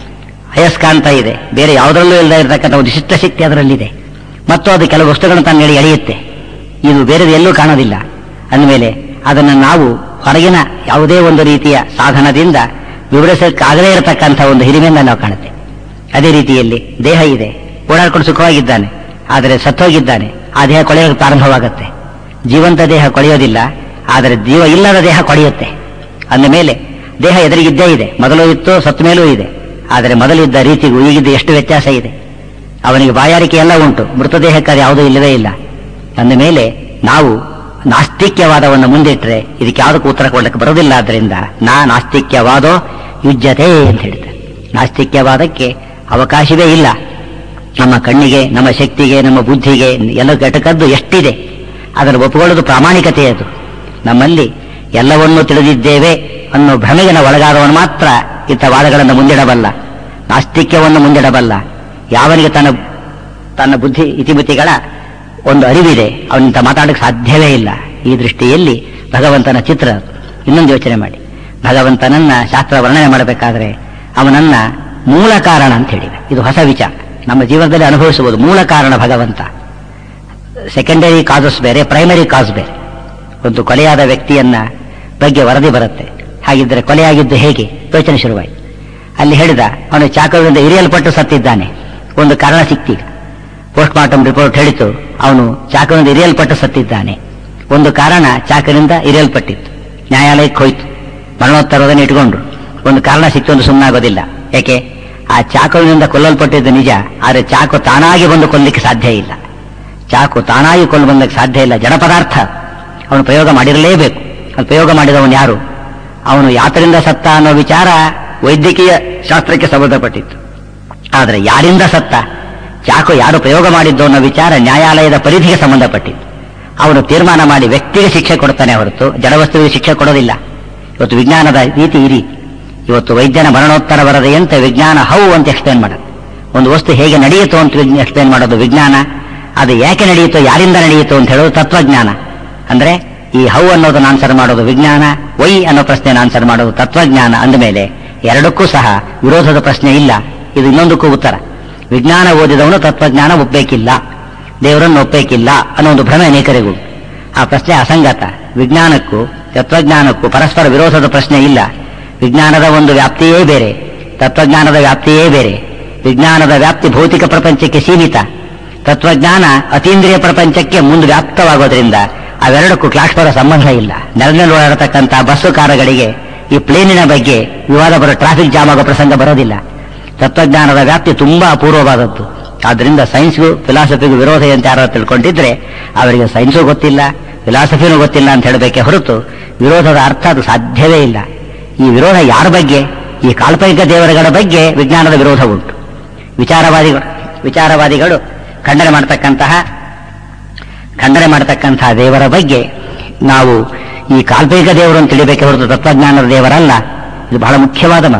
ಅಯಸ್ಕಾಂತ ಇದೆ ಬೇರೆ ಯಾವುದರಲ್ಲೂ ಇಲ್ಲದೆ ಇರತಕ್ಕಂಥ ಒಂದು ವಿಶಿಷ್ಟ ಶಕ್ತಿ ಅದರಲ್ಲಿದೆ ಮತ್ತು ಅದು ಕೆಲವು ವಸ್ತುಗಳನ್ನು ತನ್ನ ಹೇಳಿ ಎಳೆಯುತ್ತೆ ಇದು ಬೇರೆ ಎಲ್ಲೂ ಕಾಣೋದಿಲ್ಲ ಅಂದಮೇಲೆ ಅದನ್ನು ನಾವು ಹೊರಗಿನ ಯಾವುದೇ ಒಂದು ರೀತಿಯ ಸಾಧನದಿಂದ ವಿವರಿಸಕ್ಕಾಗದೇ ಇರತಕ್ಕಂಥ ಒಂದು ಹಿರಿಮೆಯಿಂದ ನಾವು ಕಾಣುತ್ತೆ ಅದೇ ರೀತಿಯಲ್ಲಿ ದೇಹ ಇದೆ ಓಡಾಡ್ಕೊಂಡು ಸುಖವಾಗಿದ್ದಾನೆ ಆದರೆ ಸತ್ತೋಗಿದ್ದಾನೆ ಆ ದೇಹ ಕೊಳೆಯೋಕೆ ಪ್ರಾರಂಭವಾಗುತ್ತೆ ಜೀವಂತ ದೇಹ ಕೊಳೆಯೋದಿಲ್ಲ ಆದರೆ ಜೀವ ಇಲ್ಲದ ದೇಹ ಕೊಳೆಯುತ್ತೆ ಅಂದ ಮೇಲೆ ದೇಹ ಎದುರಿಗಿದ್ದೇ ಇದೆ ಮೊದಲು ಇತ್ತು ಸತ್ತ ಮೇಲೂ ಇದೆ ಆದರೆ ಮೊದಲಿದ್ದ ರೀತಿಗೂ ಈಗಿದ್ದು ಎಷ್ಟು ವ್ಯತ್ಯಾಸ ಇದೆ ಅವನಿಗೆ ಬಾಯಾರಿಕೆ ಎಲ್ಲ ಉಂಟು ಮೃತದೇಹಕ್ಕೆ ಅದು ಯಾವುದೂ ಇಲ್ಲವೇ ಇಲ್ಲ ಅಂದ ಮೇಲೆ ನಾವು ನಾಸ್ತಿಕ್ಯವಾದವನ್ನು ಮುಂದಿಟ್ಟರೆ ಇದಕ್ಕೆ ಯಾವುದಕ್ಕೂ ಉತ್ತರ ಕೊಡಲಿಕ್ಕೆ ಬರೋದಿಲ್ಲ ಆದ್ದರಿಂದ ನಾ ನಾಸ್ತಿಕ್ಯವಾದೋ ಯುಜ್ಯತೆ ಅಂತ ಹೇಳ್ತಾರೆ ನಾಸ್ತಿಕ್ಯವಾದಕ್ಕೆ ಅವಕಾಶವೇ ಇಲ್ಲ ನಮ್ಮ ಕಣ್ಣಿಗೆ ನಮ್ಮ ಶಕ್ತಿಗೆ ನಮ್ಮ ಬುದ್ಧಿಗೆ ಎಲ್ಲ ಘಟಕದ್ದು ಎಷ್ಟಿದೆ ಅದನ್ನು ಒಪ್ಪಿಕೊಳ್ಳೋದು ಪ್ರಾಮಾಣಿಕತೆ ಅದು ನಮ್ಮಲ್ಲಿ ಎಲ್ಲವನ್ನೂ ತಿಳಿದಿದ್ದೇವೆ ಅನ್ನೋ ಭ್ರಮೆಗೆ ನಾವು ಒಳಗಾದವನು ಮಾತ್ರ ಇಂಥ ವಾದಗಳನ್ನು ಮುಂದಿಡಬಲ್ಲ ನಾಸ್ತಿಕ್ಯವನ್ನು ಮುಂದಿಡಬಲ್ಲ ಯಾವನಿಗೆ ತನ್ನ ತನ್ನ ಬುದ್ಧಿ ಇತಿಮಿತಿಗಳ ಒಂದು ಅರಿವಿದೆ ಅವನಿಂದ ಮಾತಾಡಕ್ಕೆ ಸಾಧ್ಯವೇ ಇಲ್ಲ ಈ ದೃಷ್ಟಿಯಲ್ಲಿ ಭಗವಂತನ ಚಿತ್ರ ಇನ್ನೊಂದು ಯೋಚನೆ ಮಾಡಿ ಭಗವಂತನನ್ನ ಶಾಸ್ತ್ರ ವರ್ಣನೆ ಮಾಡಬೇಕಾದ್ರೆ ಅವನನ್ನ ಮೂಲ ಕಾರಣ ಅಂತ ಹೇಳಿದೆ ಇದು ಹೊಸ ವಿಚಾರ ನಮ್ಮ ಜೀವನದಲ್ಲಿ ಅನುಭವಿಸಬಹುದು ಮೂಲ ಕಾರಣ ಭಗವಂತ ಸೆಕೆಂಡರಿ ಕಾಸಸ್ ಬೇರೆ ಪ್ರೈಮರಿ ಕಾಸ್ ಬೇರೆ ಒಂದು ಕೊಲೆಯಾದ ವ್ಯಕ್ತಿಯನ್ನ ಬಗ್ಗೆ ವರದಿ ಬರುತ್ತೆ ಹಾಗಿದ್ದರೆ ಕೊಲೆಯಾಗಿದ್ದು ಹೇಗೆ ಯೋಚನೆ ಶುರುವಾಯಿತು ಅಲ್ಲಿ ಹೇಳಿದ ಅವನು ಚಾಕುವಿನಿಂದ ಇರಿಯಲ್ಪಟ್ಟು ಸತ್ತಿದ್ದಾನೆ ಒಂದು ಕಾರಣ ಸಿಕ್ತೀಗ ಪೋಸ್ಟ್ ಮಾರ್ಟಮ್ ರಿಪೋರ್ಟ್ ಹೇಳಿತು ಅವನು ಚಾಕುವಿನಿಂದ ಇರಿಯಲ್ಪಟ್ಟು ಸತ್ತಿದ್ದಾನೆ ಒಂದು ಕಾರಣ ಚಾಕುವಿನಿಂದ ಇರಿಯಲ್ಪಟ್ಟಿತ್ತು ನ್ಯಾಯಾಲಯಕ್ಕೆ ಹೋಯ್ತು ಮರಣೋತ್ತರವನ್ನು ಇಟ್ಕೊಂಡ್ರು ಒಂದು ಕಾರಣ ಸಿಕ್ತು ಒಂದು ಸುಮ್ಮನಾಗೋದಿಲ್ಲ ಯಾಕೆ ಆ ಚಾಕುವಿನಿಂದ ಕೊಲ್ಲಲ್ಪಟ್ಟಿದ್ದು ನಿಜ ಆದರೆ ಚಾಕು ತಾನಾಗಿ ಬಂದು ಕೊಲ್ಲಲಿಕ್ಕೆ ಸಾಧ್ಯ ಇಲ್ಲ ಚಾಕು ತಾನಾಗಿ ಕೊಂಡು ಬಂದಕ್ಕೆ ಸಾಧ್ಯ ಇಲ್ಲ ಜಡ ಪದಾರ್ಥ ಅವನು ಪ್ರಯೋಗ ಮಾಡಿರಲೇಬೇಕು ಅದು ಪ್ರಯೋಗ ಮಾಡಿದವನು ಯಾರು ಅವನು ಯಾತರಿಂದ ಸತ್ತ ಅನ್ನೋ ವಿಚಾರ ವೈದ್ಯಕೀಯ ಶಾಸ್ತ್ರಕ್ಕೆ ಸಂಬಂಧಪಟ್ಟಿತ್ತು ಆದರೆ ಯಾರಿಂದ ಸತ್ತ ಚಾಕು ಯಾರು ಪ್ರಯೋಗ ಮಾಡಿದ್ದು ಅನ್ನೋ ವಿಚಾರ ನ್ಯಾಯಾಲಯದ ಪರಿಧಿಗೆ ಸಂಬಂಧಪಟ್ಟಿತ್ತು ಅವನು ತೀರ್ಮಾನ ಮಾಡಿ ವ್ಯಕ್ತಿಗೆ ಶಿಕ್ಷೆ ಕೊಡ್ತಾನೆ ಹೊರತು ಜಡವಸ್ತುವಿಗೆ ಶಿಕ್ಷೆ ಕೊಡೋದಿಲ್ಲ ಇವತ್ತು ವಿಜ್ಞಾನದ ರೀತಿ ಈ ರೀತಿ ಇವತ್ತು ವೈದ್ಯನ ಮರಣೋತ್ತರ ವರದಿಯಂತೆ ವಿಜ್ಞಾನ ಹೌ ಅಂತ ಎಕ್ಸ್ಪ್ಲೇನ್ ಮಾಡೋದು ಒಂದು ವಸ್ತು ಹೇಗೆ ನಡೆಯಿತು ಅಂತ ಎಕ್ಸ್ಪ್ಲೇನ್ ಮಾಡೋದು ವಿಜ್ಞಾನ ಅದು ಯಾಕೆ ನಡೆಯಿತು ಯಾರಿಂದ ನಡೆಯಿತು ಅಂತ ಹೇಳೋದು ತತ್ವಜ್ಞಾನ ಅಂದ್ರೆ ಈ ಹೌ ಅನ್ನೋದನ್ನ ಆನ್ಸರ್ ಮಾಡೋದು ವಿಜ್ಞಾನ ವೈ ಅನ್ನೋ ಪ್ರಶ್ನೆಯನ್ನು ಆನ್ಸರ್ ಮಾಡೋದು ತತ್ವಜ್ಞಾನ ಅಂದಮೇಲೆ ಎರಡಕ್ಕೂ ಸಹ ವಿರೋಧದ ಪ್ರಶ್ನೆ ಇಲ್ಲ ಇದು ಇನ್ನೊಂದಕ್ಕೂ ಉತ್ತರ ವಿಜ್ಞಾನ ಓದಿದವನು ತತ್ವಜ್ಞಾನ ಒಪ್ಪಬೇಕಿಲ್ಲ ದೇವರನ್ನು ಒಪ್ಪಬೇಕಿಲ್ಲ ಅನ್ನೋ ಒಂದು ಭ್ರಮೆ ಅನೇಕರಿಗೂ ಆ ಪ್ರಶ್ನೆ ಅಸಂಗತ ವಿಜ್ಞಾನಕ್ಕೂ ತತ್ವಜ್ಞಾನಕ್ಕೂ ಪರಸ್ಪರ ವಿರೋಧದ ಪ್ರಶ್ನೆ ಇಲ್ಲ ವಿಜ್ಞಾನದ ಒಂದು ವ್ಯಾಪ್ತಿಯೇ ಬೇರೆ ತತ್ವಜ್ಞಾನದ ವ್ಯಾಪ್ತಿಯೇ ಬೇರೆ ವಿಜ್ಞಾನದ ವ್ಯಾಪ್ತಿ ಭೌತಿಕ ಪ್ರಪಂಚಕ್ಕೆ ಸೀಮಿತ ತತ್ವಜ್ಞಾನ ಅತೀಂದ್ರಿಯ ಪ್ರಪಂಚಕ್ಕೆ ಮುಂದೆ ವ್ಯಾಪ್ತವಾಗೋದ್ರಿಂದ ಅವೆರಡಕ್ಕೂ ಕ್ಲಾಶ್ಪರ ಸಂಬಂಧ ಇಲ್ಲ ನೆಲದಲ್ಲಿ ಓಡಾಡತಕ್ಕಂಥ ಬಸ್ಸು ಕಾರುಗಳಿಗೆ ಈ ಪ್ಲೇನಿನ ಬಗ್ಗೆ ವಿವಾದ ಬರೋ ಟ್ರಾಫಿಕ್ ಜಾಮ್ ಆಗೋ ಪ್ರಸಂಗ ಬರೋದಿಲ್ಲ ತತ್ವಜ್ಞಾನದ ವ್ಯಾಪ್ತಿ ತುಂಬಾ ಅಪೂರ್ವವಾದದ್ದು ಆದ್ರಿಂದ ಸೈನ್ಸ್ಗೂ ಫಿಲಾಸಫಿಗೂ ವಿರೋಧ ಅಂತ ಯಾರು ತಿಳ್ಕೊಂಡಿದ್ರೆ ಅವರಿಗೆ ಸೈನ್ಸು ಗೊತ್ತಿಲ್ಲ ಫಿಲಾಸಫಿನೂ ಗೊತ್ತಿಲ್ಲ ಅಂತ ಹೇಳಬೇಕೆ ಹೊರತು ವಿರೋಧದ ಅರ್ಥ ಅದು ಸಾಧ್ಯವೇ ಇಲ್ಲ ಈ ವಿರೋಧ ಯಾರ ಬಗ್ಗೆ ಈ ಕಾಲ್ಪನಿಕ ದೇವರುಗಳ ಬಗ್ಗೆ ವಿಜ್ಞಾನದ ವಿರೋಧ ಉಂಟು ವಿಚಾರವಾದಿಗಳು ವಿಚಾರವಾದಿಗಳು ಖಂಡನೆ ಮಾಡತಕ್ಕಂತಹ ಖಂಡನೆ ಮಾಡತಕ್ಕಂತಹ ದೇವರ ಬಗ್ಗೆ ನಾವು ಈ ಕಾಲ್ಪನಿಕ ದೇವರು ಅಂತ ತಿಳಿಬೇಕೆ ಹೊರತು ತತ್ವಜ್ಞಾನದ ದೇವರಲ್ಲ ಇದು ಬಹಳ ಮುಖ್ಯವಾದ ಮಾತು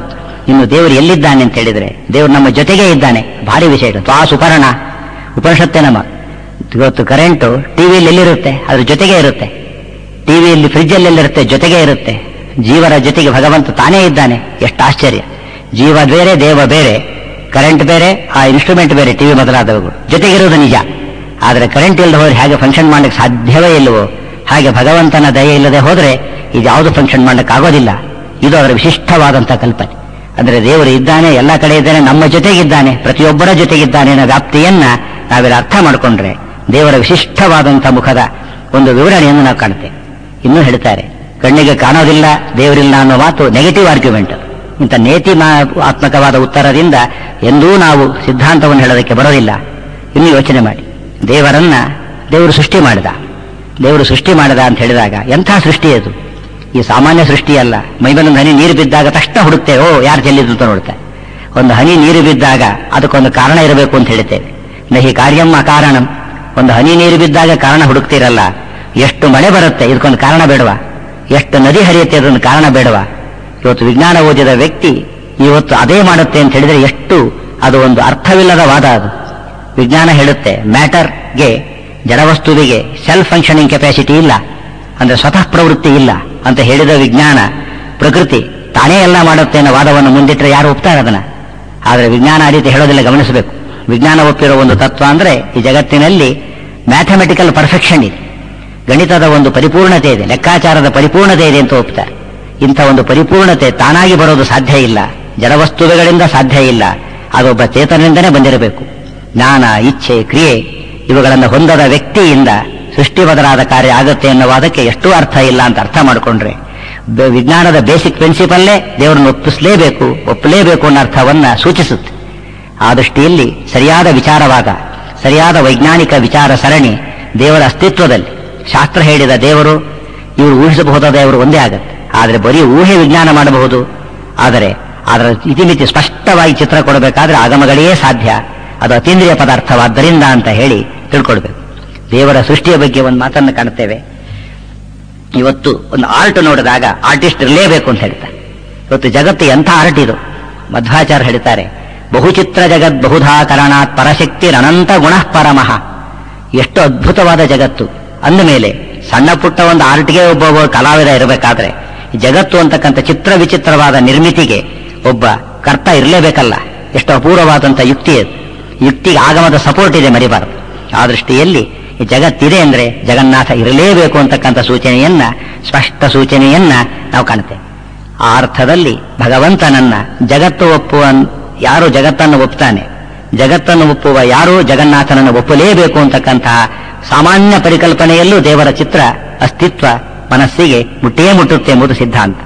ಇನ್ನು ದೇವರು ಎಲ್ಲಿದ್ದಾನೆ ಅಂತ ಹೇಳಿದ್ರೆ ದೇವರು ನಮ್ಮ ಜೊತೆಗೇ ಇದ್ದಾನೆ ಭಾರಿ ವಿಶೇಷ ತ್ವಾ ಸುಪರ್ಣ ಉಪನಿಷತ್ತೆ ನಮ್ಮ ಇವತ್ತು ಕರೆಂಟು ಟಿವಿಯಲ್ಲಿ ಎಲ್ಲಿರುತ್ತೆ ಅದ್ರ ಜೊತೆಗೆ ಇರುತ್ತೆ ಟಿವಿಯಲ್ಲಿ ಫ್ರಿಜ್ಜಲ್ಲಿ ಎಲ್ಲಿರುತ್ತೆ ಜೊತೆಗೆ ಇರುತ್ತೆ ಜೀವರ ಜೊತೆಗೆ ಭಗವಂತ ತಾನೇ ಇದ್ದಾನೆ ಎಷ್ಟು ಆಶ್ಚರ್ಯ ಜೀವ ಬೇರೆ ದೇವ ಬೇರೆ ಕರೆಂಟ್ ಬೇರೆ ಆ ಇನ್ಸ್ಟ್ರೂಮೆಂಟ್ ಬೇರೆ ಟಿವಿ ಮೊದಲಾದವುಗಳು ಜೊತೆಗಿರುವುದು ನಿಜ ಆದರೆ ಕರೆಂಟ್ ಇಲ್ಲದೆ ಹೋದ್ರೆ ಹೇಗೆ ಫಂಕ್ಷನ್ ಮಾಡಲಿಕ್ಕೆ ಸಾಧ್ಯವೇ ಇಲ್ಲವೋ ಹಾಗೆ ಭಗವಂತನ ದಯೆ ಇಲ್ಲದೆ ಹೋದ್ರೆ ಇದು ಯಾವುದು ಫಂಕ್ಷನ್ ಮಾಡಲಿಕ್ಕೆ ಆಗೋದಿಲ್ಲ ಇದು ಅದರ ವಿಶಿಷ್ಟವಾದಂತಹ ಕಲ್ಪನೆ ಅಂದ್ರೆ ದೇವರು ಇದ್ದಾನೆ ಎಲ್ಲ ಕಡೆ ಇದ್ದಾನೆ ನಮ್ಮ ಜೊತೆಗಿದ್ದಾನೆ ಪ್ರತಿಯೊಬ್ಬರ ಜೊತೆಗಿದ್ದಾನೆ ಅನ್ನೋ ವ್ಯಾಪ್ತಿಯನ್ನ ನಾವೆಲ್ಲ ಅರ್ಥ ಮಾಡಿಕೊಂಡ್ರೆ ದೇವರ ವಿಶಿಷ್ಟವಾದಂತಹ ಮುಖದ ಒಂದು ವಿವರಣೆಯನ್ನು ನಾವು ಕಾಣುತ್ತೇವೆ ಇನ್ನೂ ಹೇಳ್ತಾರೆ ಕಣ್ಣಿಗೆ ಕಾಣೋದಿಲ್ಲ ದೇವರಿಲ್ಲ ಅನ್ನೋ ಮಾತು ನೆಗೆಟಿವ್ ಆರ್ಗ್ಯುಮೆಂಟ್ ಇಂಥ ನೇತಿ ಆತ್ಮಕವಾದ ಉತ್ತರದಿಂದ ಎಂದೂ ನಾವು ಸಿದ್ಧಾಂತವನ್ನು ಹೇಳೋದಕ್ಕೆ ಬರೋದಿಲ್ಲ ಇನ್ನು ಯೋಚನೆ ಮಾಡಿ ದೇವರನ್ನ ದೇವರು ಸೃಷ್ಟಿ ಮಾಡಿದ ದೇವರು ಸೃಷ್ಟಿ ಮಾಡಿದ ಅಂತ ಹೇಳಿದಾಗ ಎಂಥ ಸೃಷ್ಟಿ ಅದು ಈ ಸಾಮಾನ್ಯ ಸೃಷ್ಟಿ ಅಲ್ಲ ಮೈಮೇಲೊಂದು ಹನಿ ನೀರು ಬಿದ್ದಾಗ ತಕ್ಷಣ ಹುಡುಕ್ತೇವೆ ಓ ಯಾರು ಚೆಲ್ಲಿದ್ರು ಅಂತ ನೋಡ್ತೇವೆ ಒಂದು ಹನಿ ನೀರು ಬಿದ್ದಾಗ ಅದಕ್ಕೊಂದು ಕಾರಣ ಇರಬೇಕು ಅಂತ ಹೇಳ್ತೇವೆ ನಹಿ ಕಾರ್ಯಂ ಅಕಾರಣಂ ಒಂದು ಹನಿ ನೀರು ಬಿದ್ದಾಗ ಕಾರಣ ಹುಡುಕ್ತಿರಲ್ಲ ಎಷ್ಟು ಮಳೆ ಬರುತ್ತೆ ಇದಕ್ಕೊಂದು ಕಾರಣ ಬೇಡವಾ ಎಷ್ಟು ನದಿ ಹರಿಯುತ್ತೆ ಅದೊಂದು ಕಾರಣ ಬೇಡವಾ ಇವತ್ತು ವಿಜ್ಞಾನ ಓದಿದ ವ್ಯಕ್ತಿ ಇವತ್ತು ಅದೇ ಮಾಡುತ್ತೆ ಅಂತ ಹೇಳಿದ್ರೆ ಎಷ್ಟು ಅದು ಒಂದು ಅರ್ಥವಿಲ್ಲದ ವಾದ ಅದು ವಿಜ್ಞಾನ ಹೇಳುತ್ತೆ ಮ್ಯಾಟರ್ಗೆ ಜಡವಸ್ತುವಿಗೆ ಸೆಲ್ಫ್ ಫಂಕ್ಷನಿಂಗ್ ಕೆಪಾಸಿಟಿ ಇಲ್ಲ ಅಂದ್ರೆ ಸ್ವತಃ ಪ್ರವೃತ್ತಿ ಇಲ್ಲ ಅಂತ ಹೇಳಿದ ವಿಜ್ಞಾನ ಪ್ರಕೃತಿ ತಾನೇ ಎಲ್ಲ ಮಾಡುತ್ತೆ ಅನ್ನೋ ವಾದವನ್ನು ಮುಂದಿಟ್ಟರೆ ಯಾರು ಒಪ್ತಾರೆ ಅದನ್ನ ಆದರೆ ವಿಜ್ಞಾನ ಆ ರೀತಿ ಹೇಳೋದಿಲ್ಲ ಗಮನಿಸಬೇಕು ವಿಜ್ಞಾನ ಒಪ್ಪಿರೋ ಒಂದು ತತ್ವ ಅಂದ್ರೆ ಈ ಜಗತ್ತಿನಲ್ಲಿ ಮ್ಯಾಥಮೆಟಿಕಲ್ ಪರ್ಫೆಕ್ಷನ್ ಇದೆ ಗಣಿತದ ಒಂದು ಪರಿಪೂರ್ಣತೆ ಇದೆ ಲೆಕ್ಕಾಚಾರದ ಪರಿಪೂರ್ಣತೆ ಇದೆ ಅಂತ ಒಪ್ತಾರೆ ಇಂಥ ಒಂದು ಪರಿಪೂರ್ಣತೆ ತಾನಾಗಿ ಬರೋದು ಸಾಧ್ಯ ಇಲ್ಲ ಜಡವಸ್ತುಗಳಿಂದ ಸಾಧ್ಯ ಇಲ್ಲ ಅದೊಬ್ಬ ಚೇತನದಿಂದನೇ ಬಂದಿರಬೇಕು ಜ್ಞಾನ ಇಚ್ಛೆ ಕ್ರಿಯೆ ಇವುಗಳನ್ನು ಹೊಂದದ ವ್ಯಕ್ತಿಯಿಂದ ಸೃಷ್ಟಿ ಬದಲಾದ ಕಾರ್ಯ ಆಗುತ್ತೆ ಎನ್ನುವ ವಾದಕ್ಕೆ ಎಷ್ಟು ಅರ್ಥ ಇಲ್ಲ ಅಂತ ಅರ್ಥ ಮಾಡಿಕೊಂಡ್ರೆ ಬ- ವಿಜ್ಞಾನದ ಬೇಸಿಕ್ ಪ್ರಿನ್ಸಿಪಲ್ಲೇ ದೇವರನ್ನು ಒಪ್ಪಿಸಲೇಬೇಕು ಒಪ್ಪಲೇಬೇಕು ಅನ್ನೋ ಅರ್ಥವನ್ನ ಸೂಚಿಸುತ್ತೆ ಆ ದೃಷ್ಟಿಯಲ್ಲಿ ಸರಿಯಾದ ವಿಚಾರವಾದ ಸರಿಯಾದ ವೈಜ್ಞಾನಿಕ ವಿಚಾರ ಸರಣಿ ದೇವರ ಅಸ್ತಿತ್ವದಲ್ಲಿ ಶಾಸ್ತ್ರ ಹೇಳಿದ ದೇವರು ಇವರು ಊಹಿಸಬಹುದಾದ ದೇವರು ಒಂದೇ ಆಗತ್ತೆ ಆದರೆ ಬರೀ ಊಹೆ ವಿಜ್ಞಾನ ಮಾಡಬಹುದು ಆದರೆ ಅದರ ಇತಿಮಿತಿ ಸ್ಪಷ್ಟವಾಗಿ ಚಿತ್ರ ಕೊಡಬೇಕಾದ್ರೆ ಆಗಮಗಳೇ ಸಾಧ್ಯ ಅದು ಅತೀಂದ್ರಿಯ ಪದಾರ್ಥವಾದ್ದರಿಂದ ಅಂತ ಹೇಳಿ ತಿಳ್ಕೊಳ್ಬೇಕು ದೇವರ ಸೃಷ್ಟಿಯ ಬಗ್ಗೆ ಒಂದು ಮಾತನ್ನು ಕಾಣುತ್ತೇವೆ ಇವತ್ತು ಒಂದು ಆರ್ಟ್ ನೋಡಿದಾಗ ಆರ್ಟಿಸ್ಟ್ ಇರಲೇಬೇಕು ಅಂತ ಹೇಳ್ತಾರೆ ಇವತ್ತು ಜಗತ್ತು ಎಂಥ ಆರ್ಟ್ ಇದು ಮಧ್ವಾಚಾರ್ಯ ಹೇಳ್ತಾರೆ ಬಹುಚಿತ್ರ ಜಗತ್ ಬಹುಧಾ ಕರಣಾತ್ ಪರಶಕ್ತಿ ಅನಂತ ಗುಣ ಪರಮಃ ಎಷ್ಟು ಅದ್ಭುತವಾದ ಜಗತ್ತು ಅಂದ ಮೇಲೆ ಸಣ್ಣ ಪುಟ್ಟ ಒಂದು ಆರ್ಟ್ಗೆ ಒಬ್ಬ ಒಬ್ಬ ಕಲಾವಿದ ಇರಬೇಕಾದ್ರೆ ಈ ಜಗತ್ತು ಅಂತಕ್ಕಂಥ ಚಿತ್ರ ವಿಚಿತ್ರವಾದ ನಿರ್ಮಿತಿಗೆ ಒಬ್ಬ ಕರ್ತ ಇರಲೇಬೇಕಲ್ಲ ಎಷ್ಟು ಅಪೂರ್ವವಾದಂಥ ಯುಕ್ತಿ ಅದು ಯುಕ್ತಿಗೆ ಆಗಮದ ಸಪೋರ್ಟ್ ಇದೆ ಮರಿಬಾರದು ಆ ದೃಷ್ಟಿಯಲ್ಲಿ ಈ ಜಗತ್ತಿದೆ ಅಂದ್ರೆ ಜಗನ್ನಾಥ ಇರಲೇಬೇಕು ಅಂತಕ್ಕಂಥ ಸೂಚನೆಯನ್ನ ಸ್ಪಷ್ಟ ಸೂಚನೆಯನ್ನ ನಾವು ಕಾಣುತ್ತೇವೆ ಆ ಅರ್ಥದಲ್ಲಿ ಭಗವಂತನನ್ನ ಜಗತ್ತು ಒಪ್ಪುವ ಯಾರು ಜಗತ್ತನ್ನು ಒಪ್ತಾನೆ ಜಗತ್ತನ್ನು ಒಪ್ಪುವ ಯಾರು ಜಗನ್ನಾಥನನ್ನು ಒಪ್ಪಲೇಬೇಕು ಅಂತಕ್ಕಂತಹ ಸಾಮಾನ್ಯ ಪರಿಕಲ್ಪನೆಯಲ್ಲೂ ದೇವರ ಚಿತ್ರ ಅಸ್ತಿತ್ವ ಮನಸ್ಸಿಗೆ ಮುಟ್ಟೇ ಮುಟ್ಟುತ್ತೆ ಎಂಬುದು ಸಿದ್ಧಾಂತ